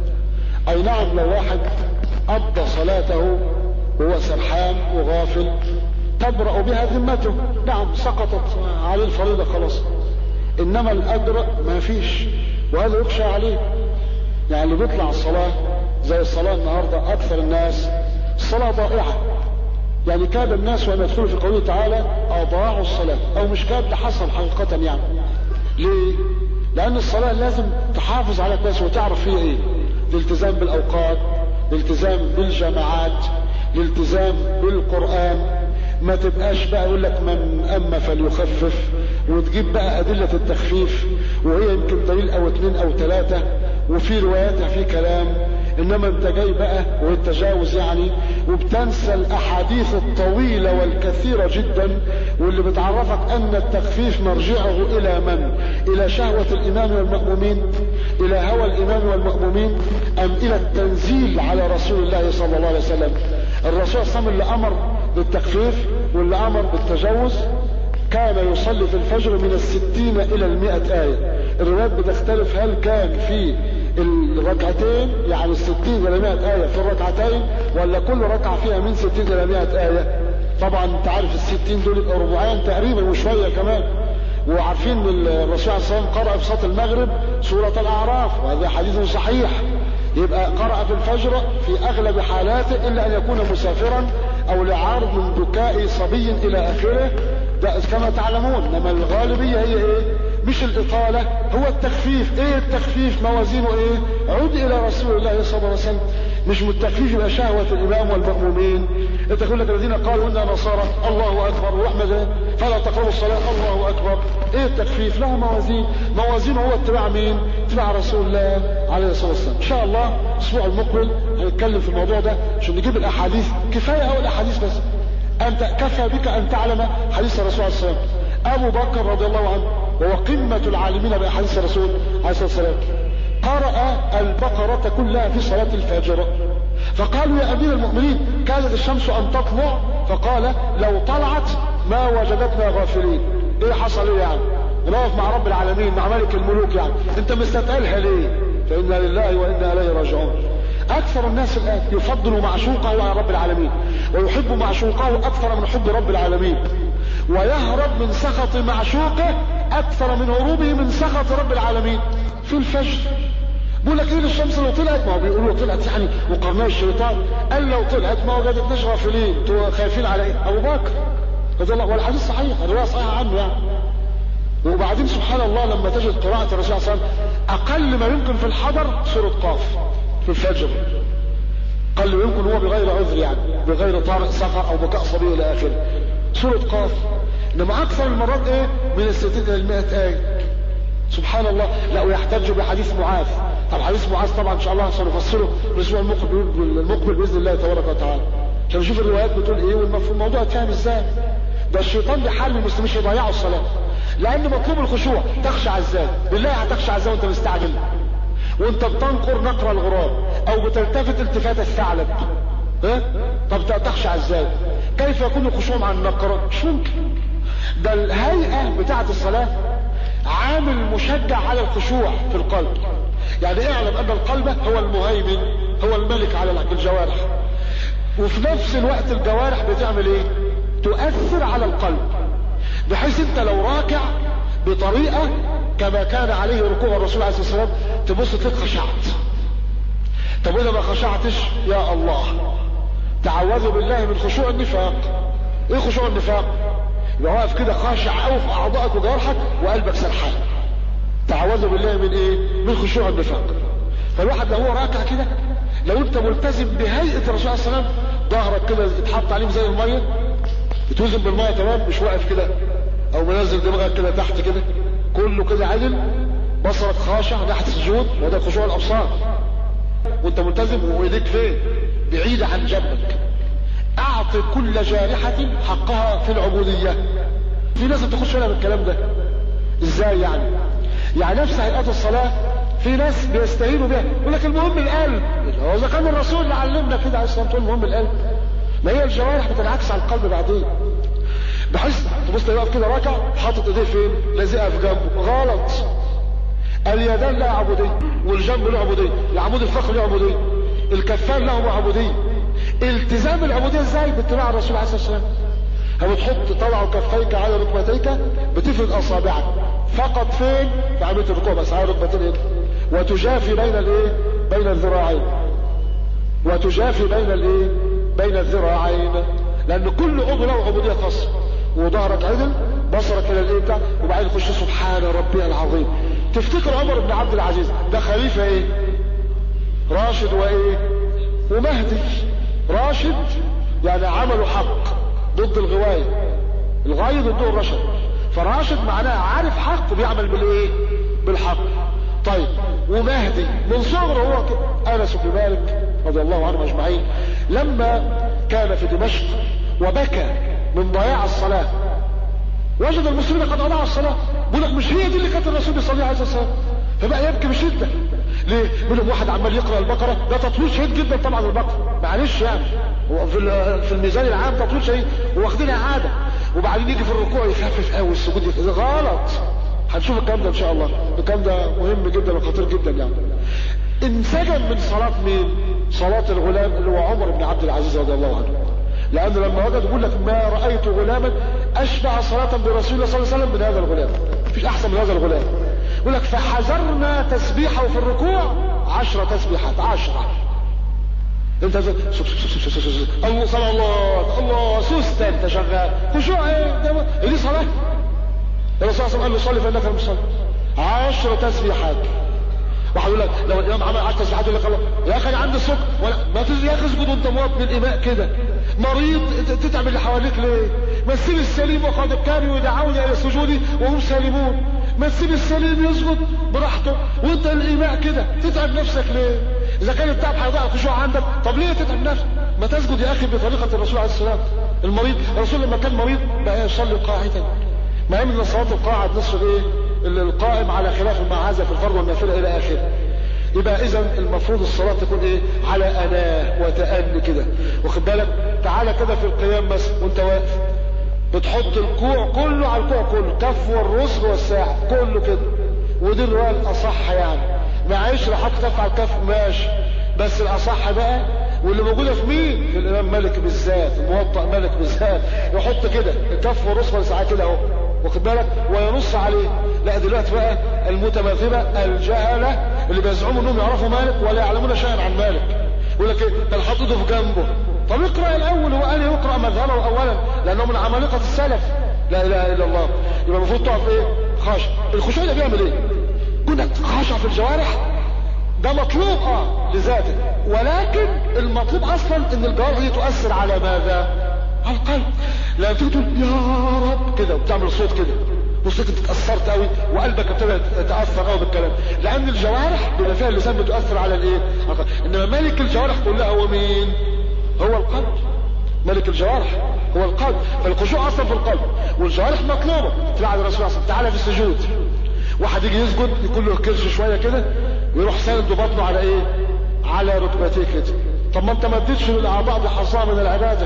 Speaker 1: اي نعم لو واحد قضى صلاته وهو سرحان وغافل تبرأ بها ذمته نعم سقطت عليه الفريضة خلاص انما الاجر ما فيش وهذا يخشى عليه يعني اللي بيطلع الصلاة زي الصلاة النهاردة اكثر الناس الصلاة ضائعة يعني كاد الناس وان يدخلوا في قوله تعالى اضاعوا الصلاة او مش كاد ده حصل حقيقة يعني ليه لان الصلاة لازم تحافظ على كويس وتعرف فيها ايه الالتزام بالاوقات الالتزام بالجماعات الالتزام بالقرآن ما تبقاش بقى يقول لك من اما فليخفف وتجيب بقى ادلة التخفيف وهي يمكن دليل او اتنين او تلاتة وفي رواياتها في كلام انما انت جاي بقى والتجاوز يعني وبتنسى الاحاديث الطويلة والكثيرة جدا واللي بتعرفك ان التخفيف مرجعه الى من الى شهوة الامام والمأمومين الى هوى الامام والمأمومين ام الى التنزيل على رسول الله صلى الله عليه وسلم الرسول صلى الله عليه وسلم اللي امر بالتخفيف واللي امر بالتجوز كان يصلي في الفجر من الستين الى المئة آية الروايات بتختلف هل كان في الركعتين يعني الستين الى مئة آية في الركعتين ولا كل ركعة فيها من ستين الى مئة آية طبعا انت عارف الستين دول يبقى ربعين تقريبا وشوية كمان وعارفين ان الرسول صلى الله عليه وسلم قرأ في صلاة المغرب سورة الاعراف وهذا حديث صحيح يبقى قرأ في الفجر في اغلب حالاته الا ان يكون مسافرا او لعارض من بكاء صبي الى اخره ده كما تعلمون انما الغالبية هي ايه مش الاطالة هو التخفيف ايه التخفيف موازينه ايه عد الى رسول الله صلى الله عليه وسلم مش متكفيف الى شهوة الامام والمأمومين انت تقول لك الذين قالوا انا نصارى الله اكبر واحمد فلا تقربوا الصلاة الله اكبر ايه التخفيف له موازين موازين هو اتباع مين اتباع رسول الله عليه الصلاة والسلام ان شاء الله الاسبوع المقبل هنتكلم في الموضوع ده عشان نجيب الاحاديث كفاية او الاحاديث بس انت كفى بك ان تعلم حديث الرسول عليه الصلاة والسلام ابو بكر رضي الله عنه وهو قمة العالمين باحاديث الرسول عليه الصلاة والسلام قرأ البقرة كلها في صلاة الفجر فقالوا يا امير المؤمنين كادت الشمس ان تطلع فقال لو طلعت ما وجدتنا غافلين ايه حصل ايه يعني نقف مع رب العالمين مع ملك الملوك يعني انت مستثقلها ليه فانا لله وانا اليه راجعون اكثر الناس الان يفضل معشوقه على رب العالمين ويحب معشوقه اكثر من حب رب العالمين ويهرب من سخط معشوقه اكثر من هروبه من سخط رب العالمين في الفجر بيقول لك ايه الشمس لو طلعت ما هو بيقولوا طلعت يعني وقرناء الشيطان قال لو طلعت ما وجدتناش غافلين انتوا خايفين على ايه ابو بكر رضي الله والحديث صحيح الروايه صحيحه عنه يعني وبعدين سبحان الله لما تجد قراءة الرسول صلى الله عليه وسلم أقل ما يمكن في الحضر سورة قاف في الفجر أقل ما يمكن هو بغير عذر يعني بغير طارئ سفر أو بكاء صبي إلى آخره سورة قاف إنما أكثر المرات إيه من الستين إلى المئة آية سبحان الله لا ويحتج بحديث معاذ طب حديث معاذ طبعا ان شاء الله سنفسره الاسبوع المقبل المقبل باذن الله تبارك وتعالى عشان نشوف الروايات بتقول ايه والموضوع اتفهم ازاي ده الشيطان بيحل المسلمين يضيعوا الصلاه لان مطلوب الخشوع تخشع ازاي بالله هتخشع ازاي وانت مستعجل وانت بتنقر نقر الغراب او بتلتفت التفات الثعلب ها طب تخشع ازاي كيف يكون الخشوع مع النقر مش ممكن ده الهيئه بتاعه الصلاه عامل مشجع على الخشوع في القلب يعني اعلم ان القلب هو المهيمن هو الملك على الجوارح وفي نفس الوقت الجوارح بتعمل ايه تؤثر على القلب بحيث انت لو راكع بطريقة كما كان عليه ركوع الرسول عليه الصلاة والسلام تبص تلك خشعت طب واذا ما خشعتش يا الله تعوذوا بالله من خشوع النفاق ايه خشوع النفاق يبقى واقف كده خاشع قوي في اعضائك وجوارحك وقلبك سرحان تعوذوا بالله من ايه من خشوع النفاق فالواحد لو هو راكع كده لو انت ملتزم بهيئه الرسول عليه السلام ظهرك كده يتحط عليه زي الميه يتوزن بالميه تمام مش واقف كده او منزل دماغك كده تحت كده كله كده عدل بصرك خاشع ناحيه السجود وده خشوع الابصار وانت ملتزم وايديك فين بعيده عن جنبك اعطي كل جارحه حقها في العبوديه في ناس بتخش بالها من الكلام ده ازاي يعني يعني نفس هيئات الصلاه في ناس بيستهينوا بها يقول لك المهم القلب هو اذا كان الرسول اللي علمنا كده عليه الصلاه والسلام المهم القلب ما هي الجوارح بتنعكس على القلب بعدين بحيث تبص يقف كده راكع حاطط ايديه فين لازقها في جنبه غلط اليدان لها عبوديه والجنب له عبوديه العمود الفقري له عبوديه الكفان له عبوديه التزام العبوديه ازاي باتباع الرسول عليه الصلاه والسلام بتحط طلع كفيك على ركبتيك بتفرد اصابعك فقط فين في عمليه الركوع بس على ركبتين هنا وتجافي بين الايه بين الذراعين وتجافي بين الايه بين الذراعين لان كل عضو له عبوديه خاصه وظهرك عدل بصرك الى الايه بتاع وبعدين تخش سبحان ربي العظيم تفتكر عمر بن عبد العزيز ده خليفه ايه راشد وايه ومهدي راشد يعني عمله حق ضد الغوايه الغاية ضده الرشد فراشد معناه عارف حق وبيعمل بالايه بالحق طيب ومهدي من صغره هو كده انس بن مالك رضي الله عنهم اجمعين لما كان في دمشق وبكى من ضياع الصلاة وجد المسلمين قد اضاعوا الصلاة بيقول لك مش هي دي اللي كانت الرسول بيصليها عليه الصلاة فبقى يبكي بشدة ليه؟ بيقول لهم واحد عمال يقرا البقرة ده تطويل شديد جدا طبعا البقرة معلش يعني هو في في الميزان العام تطويل شديد واخدينها عادة وبعدين يجي في الركوع يخفف قوي السجود يخفف. غلط هنشوف الكلام ده ان شاء الله الكلام ده مهم جدا وخطير جدا يعني انسجم من صلاة مين صلاة الغلام اللي هو عمر بن عبد العزيز رضي الله عنه لأن لما وجد يقول لك ما رأيت غلاما أشبع صلاة برسول الله صلى الله عليه وسلم من هذا الغلام مفيش أحسن من هذا الغلام يقول لك فحذرنا تسبيحه في الركوع عشرة تسبيحات عشرة انت الله صلى الله الله سوست انت شغال خشوع ايه دي صلاة الرسول صلى الله عليه وسلم قال له صلي فانك المصلي عشر تسبيحات واحد يقول لك لو الامام عمل 10 تسبيحات يقول لك الله يا اخي انا عندي السكر ولا ما تز يا اخي اسجد وانت موطي بالإماء كده مريض تتعب اللي حواليك ليه ما تسيب السليم وقد كانوا يدعون الى السجود وهم سالمون ما تسيب السليم يسجد براحته وانت الإماء كده تتعب نفسك ليه اذا كان التعب هيضيع الخشوع عندك طب ليه تتعب نفسك ما تسجد يا اخي بطريقه الرسول عليه السلام المريض الرسول لما كان مريض بقى يصلي قاعدا مع ان صلاه القاعد نصف الايه القائم على خلاف ما عزا في الفرض والنافله الى اخره يبقى اذا المفروض الصلاة تكون ايه على اناه وتأني كده واخد بالك تعالى كده في القيام مثلا وانت واقف بتحط الكوع كله على الكوع كله كف والرسل والساعد كله كده ودي الرواية الاصح يعني معيش راح كف على الكف ماشي بس الاصح بقى واللي موجودة في مين في الامام مالك بالذات الموطأ مالك بالذات يحط كده الكف والرسل والساعد كده اهو واخد بالك وينص عليه لا دلوقتي بقى المتماثلة الجهلة اللي بيزعموا انهم يعرفوا مالك ولا يعلمون شيئا عن مالك يقول لك ايه ده حطيته في جنبه طب اقرا الاول هو قال يقرا مذهبه اولا لانه من عمالقه السلف لا اله الا الله يبقى المفروض تقف ايه خاشع الخشوع ده بيعمل ايه كونك خاشع في الجوارح ده مطلوب اه لذاته ولكن المطلوب اصلا ان الجوارح دي تؤثر على ماذا على القلب لما تيجي تقول يا رب كده وبتعمل صوت كده بصيت انت اتأثرت قوي وقلبك ابتدى يتأثر قوي بالكلام لان الجوارح بما فيها اللسان بتؤثر على الايه انما ملك الجوارح كلها هو مين هو القلب ملك الجوارح هو القلب فالخشوع اصلا في القلب والجوارح مطلوبه تلاقي الرسول صلى الله عليه وسلم تعالى في السجود واحد يجي يسجد يكون له كرش شويه كده ويروح ساند بطنه على ايه على ركبتيه كده طب ما انت ما اديتش للاعضاء بحظها من العباده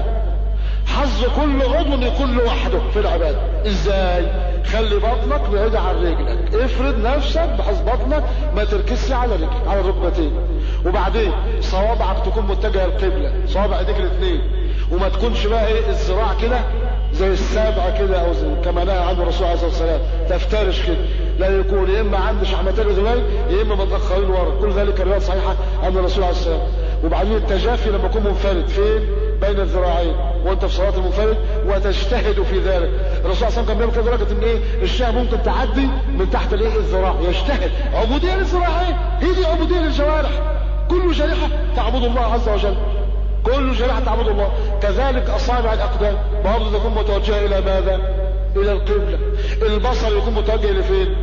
Speaker 1: حظ كل عضو يكون لوحده في العباده ازاي خلي بطنك بعيدة عن رجلك افرد نفسك بحيث بطنك ما تركزش على رجلك على الركبتين وبعدين صوابعك تكون متجهه القبله صوابع ايديك الاثنين وما تكونش بقى ايه الذراع كده زي السابع كده او زي كما نهى عنه الرسول عليه الصلاه والسلام تفترش كده لا يكون يا اما عند شحمتين اذنين يا اما متاخرين ورا كل ذلك الروايه صحيحه عن الرسول عليه الصلاه والسلام وبعدين التجافي لما يكون منفرد فين بين الذراعين وانت في صلاه المنفرد وتجتهد في ذلك الرسول صلى الله عليه وسلم كان بيعمل كده لدرجه ان ايه الشاه ممكن تعدي من تحت الايه الذراع يجتهد عبوديه للذراعين هي دي عبوديه للجوارح كل جارحه تعبد الله عز وجل كل جارحه تعبد الله كذلك اصابع الاقدام برضه تكون متوجهه الى ماذا الى القبله البصر يكون متوجه لفين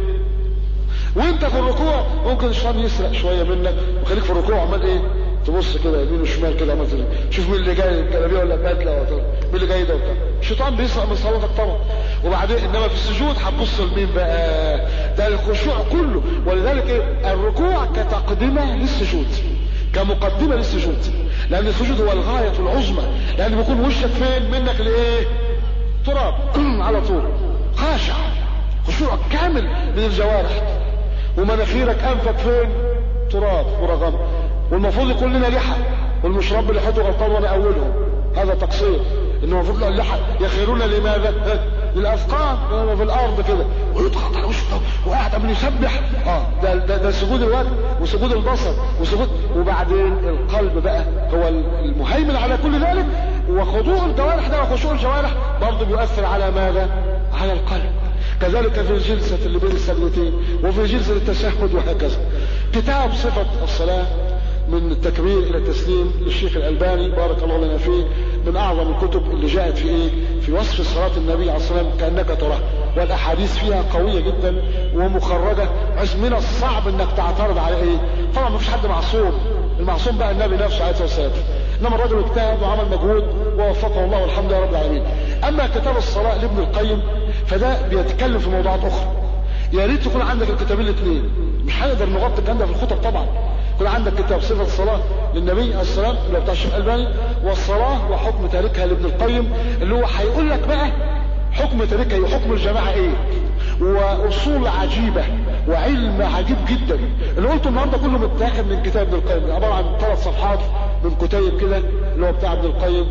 Speaker 1: وانت في الركوع ممكن الشيطان يسرق شويه منك وخليك في الركوع عمال ايه تبص كده يمين وشمال كده مثلا شوف مين اللي جاي الجلابيه ولا البدله ولا مين اللي جاي ده وبتاع الشيطان بيسرق من صلاتك طبعا وبعدين انما في السجود هتبص لمين بقى ده الخشوع كله ولذلك ايه الركوع كتقدمه للسجود كمقدمه للسجود لان السجود هو الغايه العظمى لان بيكون وشك فين منك لايه تراب على طول خاشع خشوع كامل من الجوارح ومناخيرك انفك فين تراب ورغم والمفروض يكون لنا لحى والمشرب لحيته غلطان وانا اولهم هذا تقصير انه المفروض اللحى يخيرون لماذا للاثقال لانه في الارض كده ويضغط على وشه وقاعد عمال يسبح اه ده ده, ده سجود الوجه وسجود البصر وسجود وبعدين القلب بقى هو المهيمن على كل ذلك وخضوع الجوارح ده وخشوع الجوارح برضه بيؤثر على ماذا على القلب كذلك في الجلسة اللي بين السجدتين وفي جلسة التشهد وهكذا كتاب صفة الصلاة من التكبير الى التسليم للشيخ الالباني بارك الله لنا فيه من اعظم الكتب اللي جاءت في ايه في وصف صلاة النبي عليه الصلاة والسلام كأنك تراه والاحاديث فيها قوية جدا ومخرجة عز من الصعب انك تعترض على ايه طبعا ما فيش حد معصوم المعصوم بقى النبي نفسه عليه الصلاة والسلام انما الرجل اجتهد وعمل مجهود ووفقه الله والحمد لله رب العالمين اما كتاب الصلاة لابن القيم فده بيتكلم في موضوعات اخرى يا ريت تكون عندك الكتابين الاثنين مش هنقدر نغطي الكلام ده في الخطب طبعا يكون عندك كتاب صفة الصلاة للنبي عليه السلام اللي هو بتاع الشيخ الألباني والصلاة وحكم تاركها لابن القيم اللي هو هيقول لك بقى حكم تاركها هي حكم الجماعة ايه واصول عجيبة وعلم عجيب جدا اللي قلته النهارده كله متاخد من كتاب ابن القيم عبارة عن ثلاث صفحات من كتيب كده اللي هو بتاع ابن القيم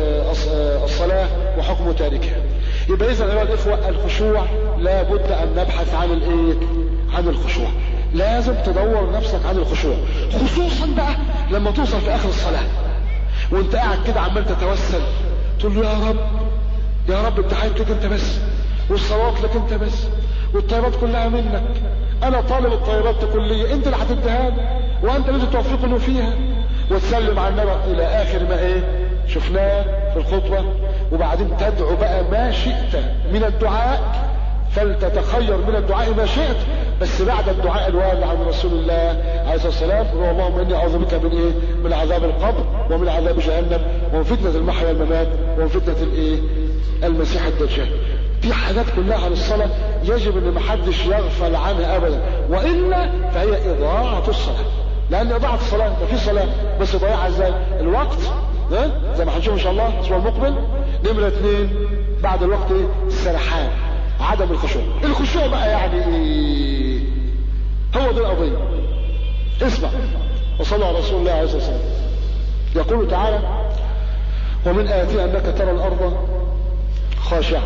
Speaker 1: الصلاة وحكم تاركها يبقى اذا ايها الاخوة الخشوع لابد ان نبحث عن الايه عن الخشوع لازم تدور نفسك عن الخشوع خصوصا بقى لما توصل في اخر الصلاة وانت قاعد كده عمال تتوسل تقول له يا رب يا رب التحيات لك انت بس والصلوات لك انت بس والطيارات كلها منك انا طالب الطيارات كلية انت اللي هتديها وانت لازم توفقني فيها وتسلم على النبي الى اخر ما ايه شفناه في الخطبة وبعدين تدعو بقى ما شئت من الدعاء فلتتخير من الدعاء ما شئت بس بعد الدعاء الوارد عن رسول الله عليه الصلاه والسلام هو اللهم اني اعوذ بك من ايه؟ من عذاب القبر ومن عذاب جهنم ومن فتنه المحيا والممات ومن فتنه الايه؟ المسيح الدجال. دي حاجات كلها عن الصلاه يجب ان محدش يغفل عنها ابدا والا فهي اضاعه الصلاه. لان اضاعه الصلاه ما في صلاه بس ضيعها ازاي؟ الوقت ها؟ زي ما هنشوف ان شاء الله الاسبوع المقبل نمره اثنين بعد الوقت ايه؟ السرحان عدم الخشوع الخشوع بقى يعني ايه هو دي القضيه اسمع وصلى على رسول الله عليه الصلاه والسلام يقول تعالى ومن آياته أنك ترى الأرض خاشعة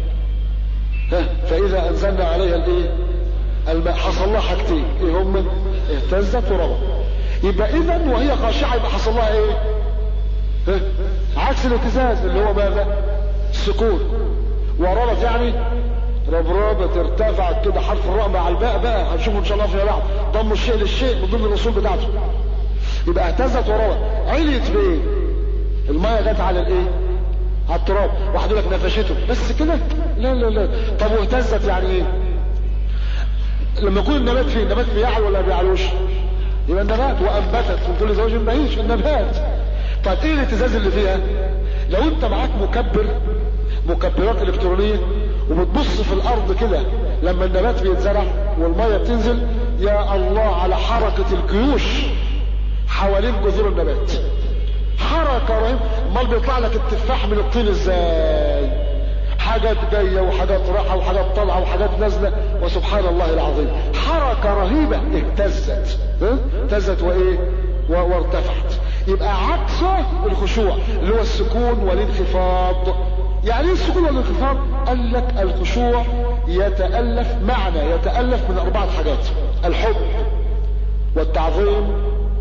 Speaker 1: ها فإذا أنزلنا عليها الإيه؟ الماء حصل لها حاجتين إيه هم؟ اهتزت وربت يبقى إذا وهي خاشعة يبقى حصل لها إيه؟ ها؟ عكس الاهتزاز اللي هو ماذا؟ السكون وربت يعني ربربت ارتفعت كده حرف الراء مع الباء بقى هنشوفه ان شاء الله فيما بعد ضم الشيء للشيء من ضمن الاصول بتاعته يبقى اهتزت وربت عليت بايه؟ الميه جت على الايه؟ على التراب واحد يقول لك نفشته بس كده لا لا لا طب واهتزت يعني ايه؟ لما يكون النبات فين؟ النبات بيعلو ولا بيعلوش؟ يبقى النبات وانبتت من كل زوج بهيج النبات طب ايه الاهتزاز اللي فيها؟ لو انت معاك مكبر مكبرات الكترونيه وبتبص في الارض كده لما النبات بيتزرع والميه بتنزل يا الله على حركه الجيوش حوالين جذور النبات حركه رهيبه امال بيطلع لك التفاح من الطين ازاي حاجات جايه وحاجات راحه وحاجات طالعه وحاجات نازله وسبحان الله العظيم حركه رهيبه اهتزت اهتزت وايه وارتفعت يبقى عكسه الخشوع اللي هو السكون والانخفاض يعني ايه السكون والانخفاض قال لك الخشوع يتألف معنى يتألف من أربعة حاجات الحب والتعظيم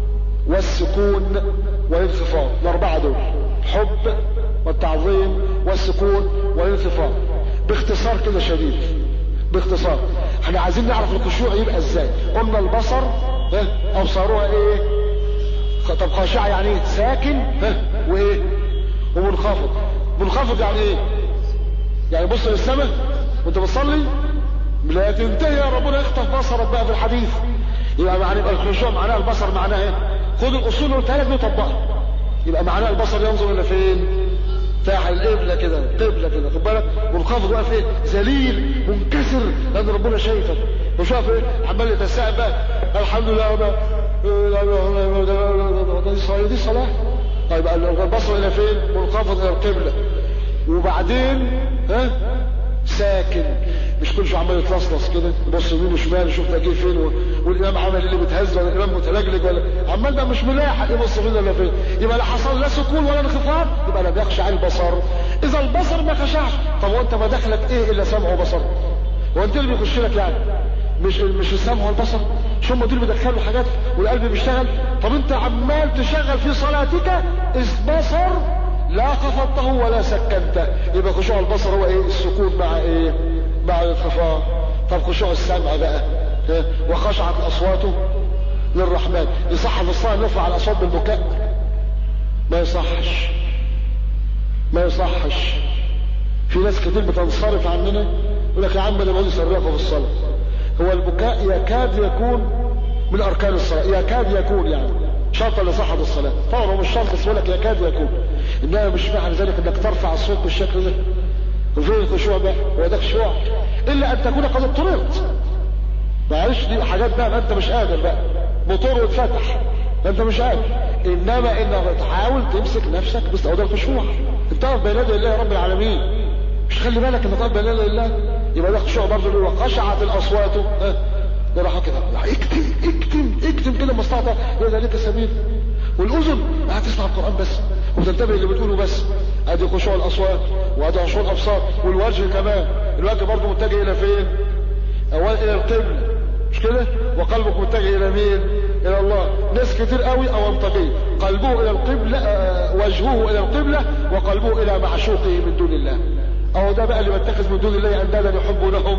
Speaker 1: والسكون والانخفاض الأربعة دول حب والتعظيم والسكون والانخفاض باختصار كده شديد باختصار احنا عايزين نعرف الخشوع يبقى ازاي قلنا البصر ها ابصارها ايه طب خاشعة يعني ايه ساكن ها وايه ومنخفض منخفض يعني ايه يعني بص للسماء وانت بتصلي لا تنتهي يا ربنا يخطف بصرك بقى في الحديث يبقى معنى يبقى الخشوع معناه البصر معناه ايه خد الاصول اللي قلتها لك وطبقها يبقى معناه البصر ينظر الى فين تاح القبله كده قبله كده خد بالك منخفض واقف ايه ذليل منكسر لان ربنا شايفك وشاف ايه عمال يتساءل بقى الحمد لله رب دي صلاه دي صلاه طيب البصر الى فين منخفض الى القبله وبعدين ها ساكن مش كل شويه عمال يتلصلص كده يبص يمين وشمال يشوف ده جه فين و... والامام عمل اللي بتهز ولا الامام متلجلج ولا عمال بقى مش ملاحق يبص فين ولا فين يبقى لا حصل لا سكون ولا انخفاض يبقى لم يخشع البصر اذا البصر ما خشعش طب وانت ما دخلك ايه الا سمع وبصر وانت اللي بيخش لك يعني مش مش السمع والبصر مش هم دول بيدخلوا حاجات والقلب بيشتغل طب انت عمال تشغل في صلاتك اذ بصر لا خفضته ولا سكنته يبقى خشوع البصر هو ايه السكوت مع ايه مع الانخفاض طب خشوع السمع بقى ها؟ وخشعت اصواته للرحمن يصح في الصلاه نرفع الاصوات بالبكاء ما يصحش ما يصحش في ناس كتير بتنصرف عننا يقول لك يا عم انا بقول يصرفوا في الصلاه هو البكاء يكاد يكون من اركان الصلاه يكاد يكون يعني شرط لصحة الصلاة طبعا هو مش شرط بس يقول لك يكاد يكون انما مش معنى ذلك انك ترفع الصوت بالشكل ده وفين الخشوع بقى هو ده خشوع الا ان تكون قد اضطررت معلش دي حاجات بقى ما انت مش قادر بقى موتور واتفتح انت مش قادر انما انك تحاول تمسك نفسك بس هو ده الخشوع انت تقف بين يدي الله رب العالمين مش خلي بالك انك تقف بين يدي الله يبقى ده خشوع برضه اللي هو خشعت الاصوات ها راح كده اكتم اكتم اكتم كده ما استطاع الى ذلك سبيل والاذن هتسمع القران بس وتنتبه اللي بتقوله بس ادي خشوع الاصوات وادي خشوع الابصار والوجه كمان الوجه برضه متجه الى فين اولا الى القبله مش كده وقلبك متجه الى مين الى الله ناس كتير قوي اونطجيه قلبه الى القبله آه وجهه الى القبله وقلبه الى معشوقه من دون الله اهو ده بقى اللي بيتخذ من دون الله اندادا يحبونهم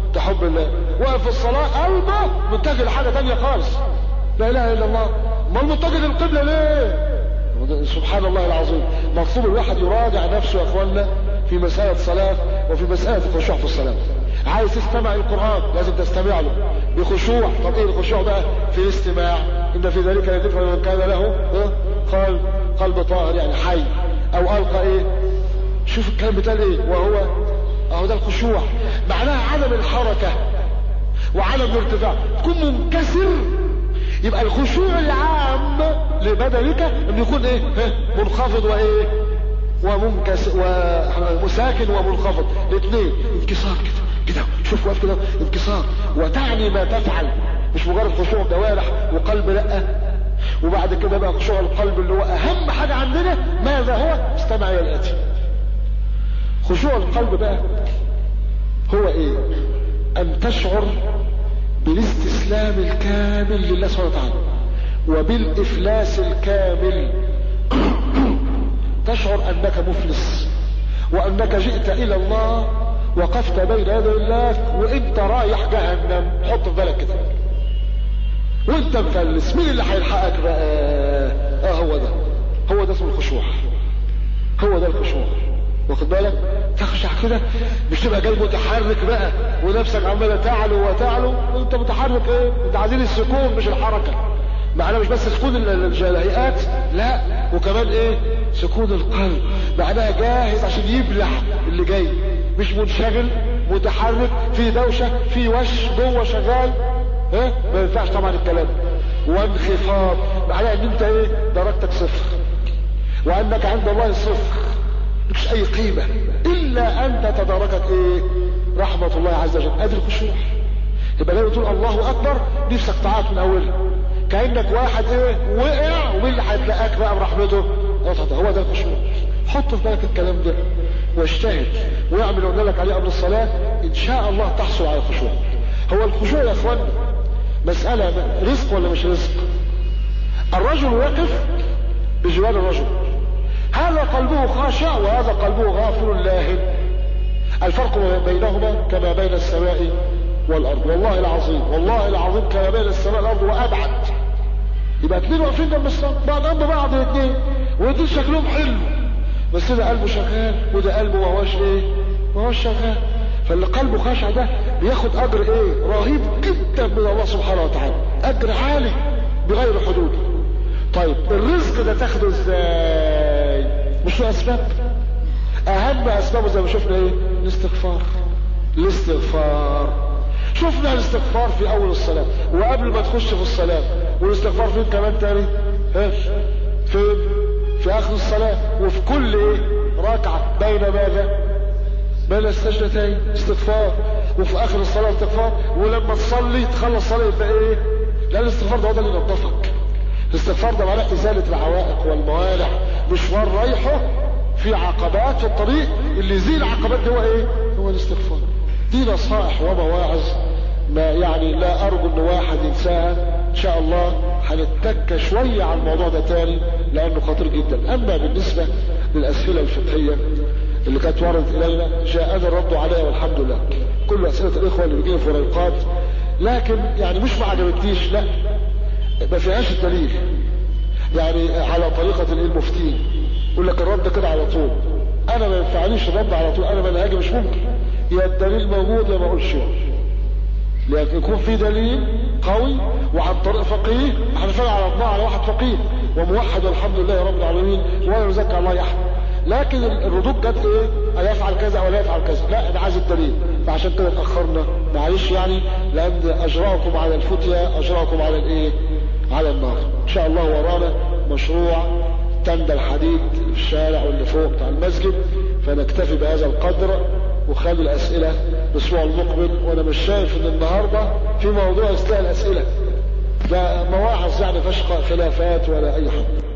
Speaker 1: تحب الله واقف في الصلاة قلبه متجه لحاجة تانية خالص لا اله الا الله ما المتجه للقبلة ليه سبحان الله العظيم مطلوب الواحد يراجع نفسه يا اخوانا في مسألة صلاة وفي مسألة الخشوع في الصلاة عايز تستمع القرآن لازم تستمع له بخشوع طب ايه الخشوع بقى في الاستماع ان في ذلك لذكر من كان له قلب قلب طاهر يعني حي او القى ايه شوف الكلام بتاع ايه وهو اهو ده الخشوع معناها عدم الحركة وعدم الارتفاع تكون منكسر يبقى الخشوع العام لبدنك انه يكون ايه منخفض وايه ومنكسر ومساكن ومنخفض الاثنين انكسار كده كده شوف واقف كده انكسار وتعني ما تفعل مش مجرد خشوع جوارح وقلب لا وبعد كده بقى خشوع القلب اللي هو اهم حاجة عندنا ماذا هو استمع الى الاتي خشوع القلب بقى هو ايه ان تشعر بالاستسلام الكامل لله سبحانه وتعالى وبالافلاس الكامل تشعر انك مفلس وانك جئت الى الله وقفت بين يدي الله وانت رايح جهنم حط في بالك كده وانت مفلس مين اللي هيلحقك بقى اه هو ده هو ده اسمه الخشوع هو ده الخشوع واخد بالك تخشع كده مش تبقى جاي متحرك بقى ونفسك عماله تعلو وتعلو انت متحرك ايه انت عايزين السكون مش الحركه معناه مش بس سكون الجلهيات لا وكمان ايه سكون القلب معناها جاهز عشان يبلع اللي جاي مش منشغل متحرك في دوشة في وش جوه شغال ها ما ينفعش طبعا الكلام وانخفاض معناها ان انت ايه درجتك صفر وانك عند الله صفر مش اي قيمة الا ان تتداركك ايه رحمة الله عز وجل ادي الخشوع يبقى لما تقول الله اكبر نفسك تعاط من اولها كانك واحد ايه وقع ومين اللي هيتلاقاك بقى برحمته هو ده الخشوع حط في بالك الكلام ده واجتهد واعمل اللي قلنا لك عليه قبل الصلاه ان شاء الله تحصل على الخشوع هو الخشوع يا اخوان مساله رزق ولا مش رزق الرجل واقف بجوار الرجل هذا قلبه خاشع وهذا قلبه غافل لاهن الفرق بينهما كما بين السماء والارض والله العظيم والله العظيم كما بين السماء والارض وابعد يبقى اتنين واقفين جنب السماء بعض جنب بعض الاثنين والاثنين شكلهم حلو بس ده قلبه شغال وده قلبه ما هوش ايه ما هوش شغال فاللي قلبه خاشع ده بياخد اجر ايه رهيب جدا من الله سبحانه وتعالى اجر عالي بغير حدود طيب الرزق ده تاخده ازاي مش له اسباب اهم اسبابه زي ما شفنا ايه الاستغفار الاستغفار شفنا الاستغفار في اول الصلاة وقبل ما تخش في الصلاة والاستغفار فين كمان تاني ها فين في اخر الصلاة وفي كل ايه ركعة بين ماذا بين السجدتين استغفار وفي اخر الصلاة استغفار ولما تصلي تخلص الصلاة يبقى ايه لان الاستغفار ده هو ده اللي ينظفك الاستغفار ده معناه ازالة العوائق والموانع مشوار رايحه في عقبات في الطريق اللي يزيل العقبات ده هو ايه هو الاستغفار دي نصائح ومواعظ ما يعني لا ارجو ان واحد ينساها ان شاء الله هنتك شوية على الموضوع ده تاني لانه خطير جدا اما بالنسبة للاسئلة الفقهية اللي كانت وردت الينا جاءنا الرد عليها والحمد لله كل اسئلة الاخوة اللي بيجينا في ريقات لكن يعني مش ما عجبتنيش لا ما فيهاش الدليل يعني على طريقة المفتين يقول لك الرد كده على طول انا ما ينفعنيش الرد على طول انا منهجي مش ممكن يا الدليل موجود يا ما اقولش لكن يكون في دليل قوي وعن طريق فقيه احنا فعلا على الله على واحد فقيه وموحد والحمد لله رب العالمين ولا يزكى الله احد لكن الردود جت ايه ايفعل كذا ولا يفعل كذا لا انا عايز الدليل فعشان كده اتاخرنا معلش يعني لان اجراكم على الفتيا اجراكم على الايه على النار ان شاء الله ورانا مشروع تندى الحديد في الشارع واللي فوق بتاع المسجد فنكتفي بهذا القدر وخلي الاسئلة الاسبوع المقبل وانا مش شايف ان النهاردة في موضوع يستاهل اسئلة ده مواعظ يعني فشق خلافات ولا اي حاجة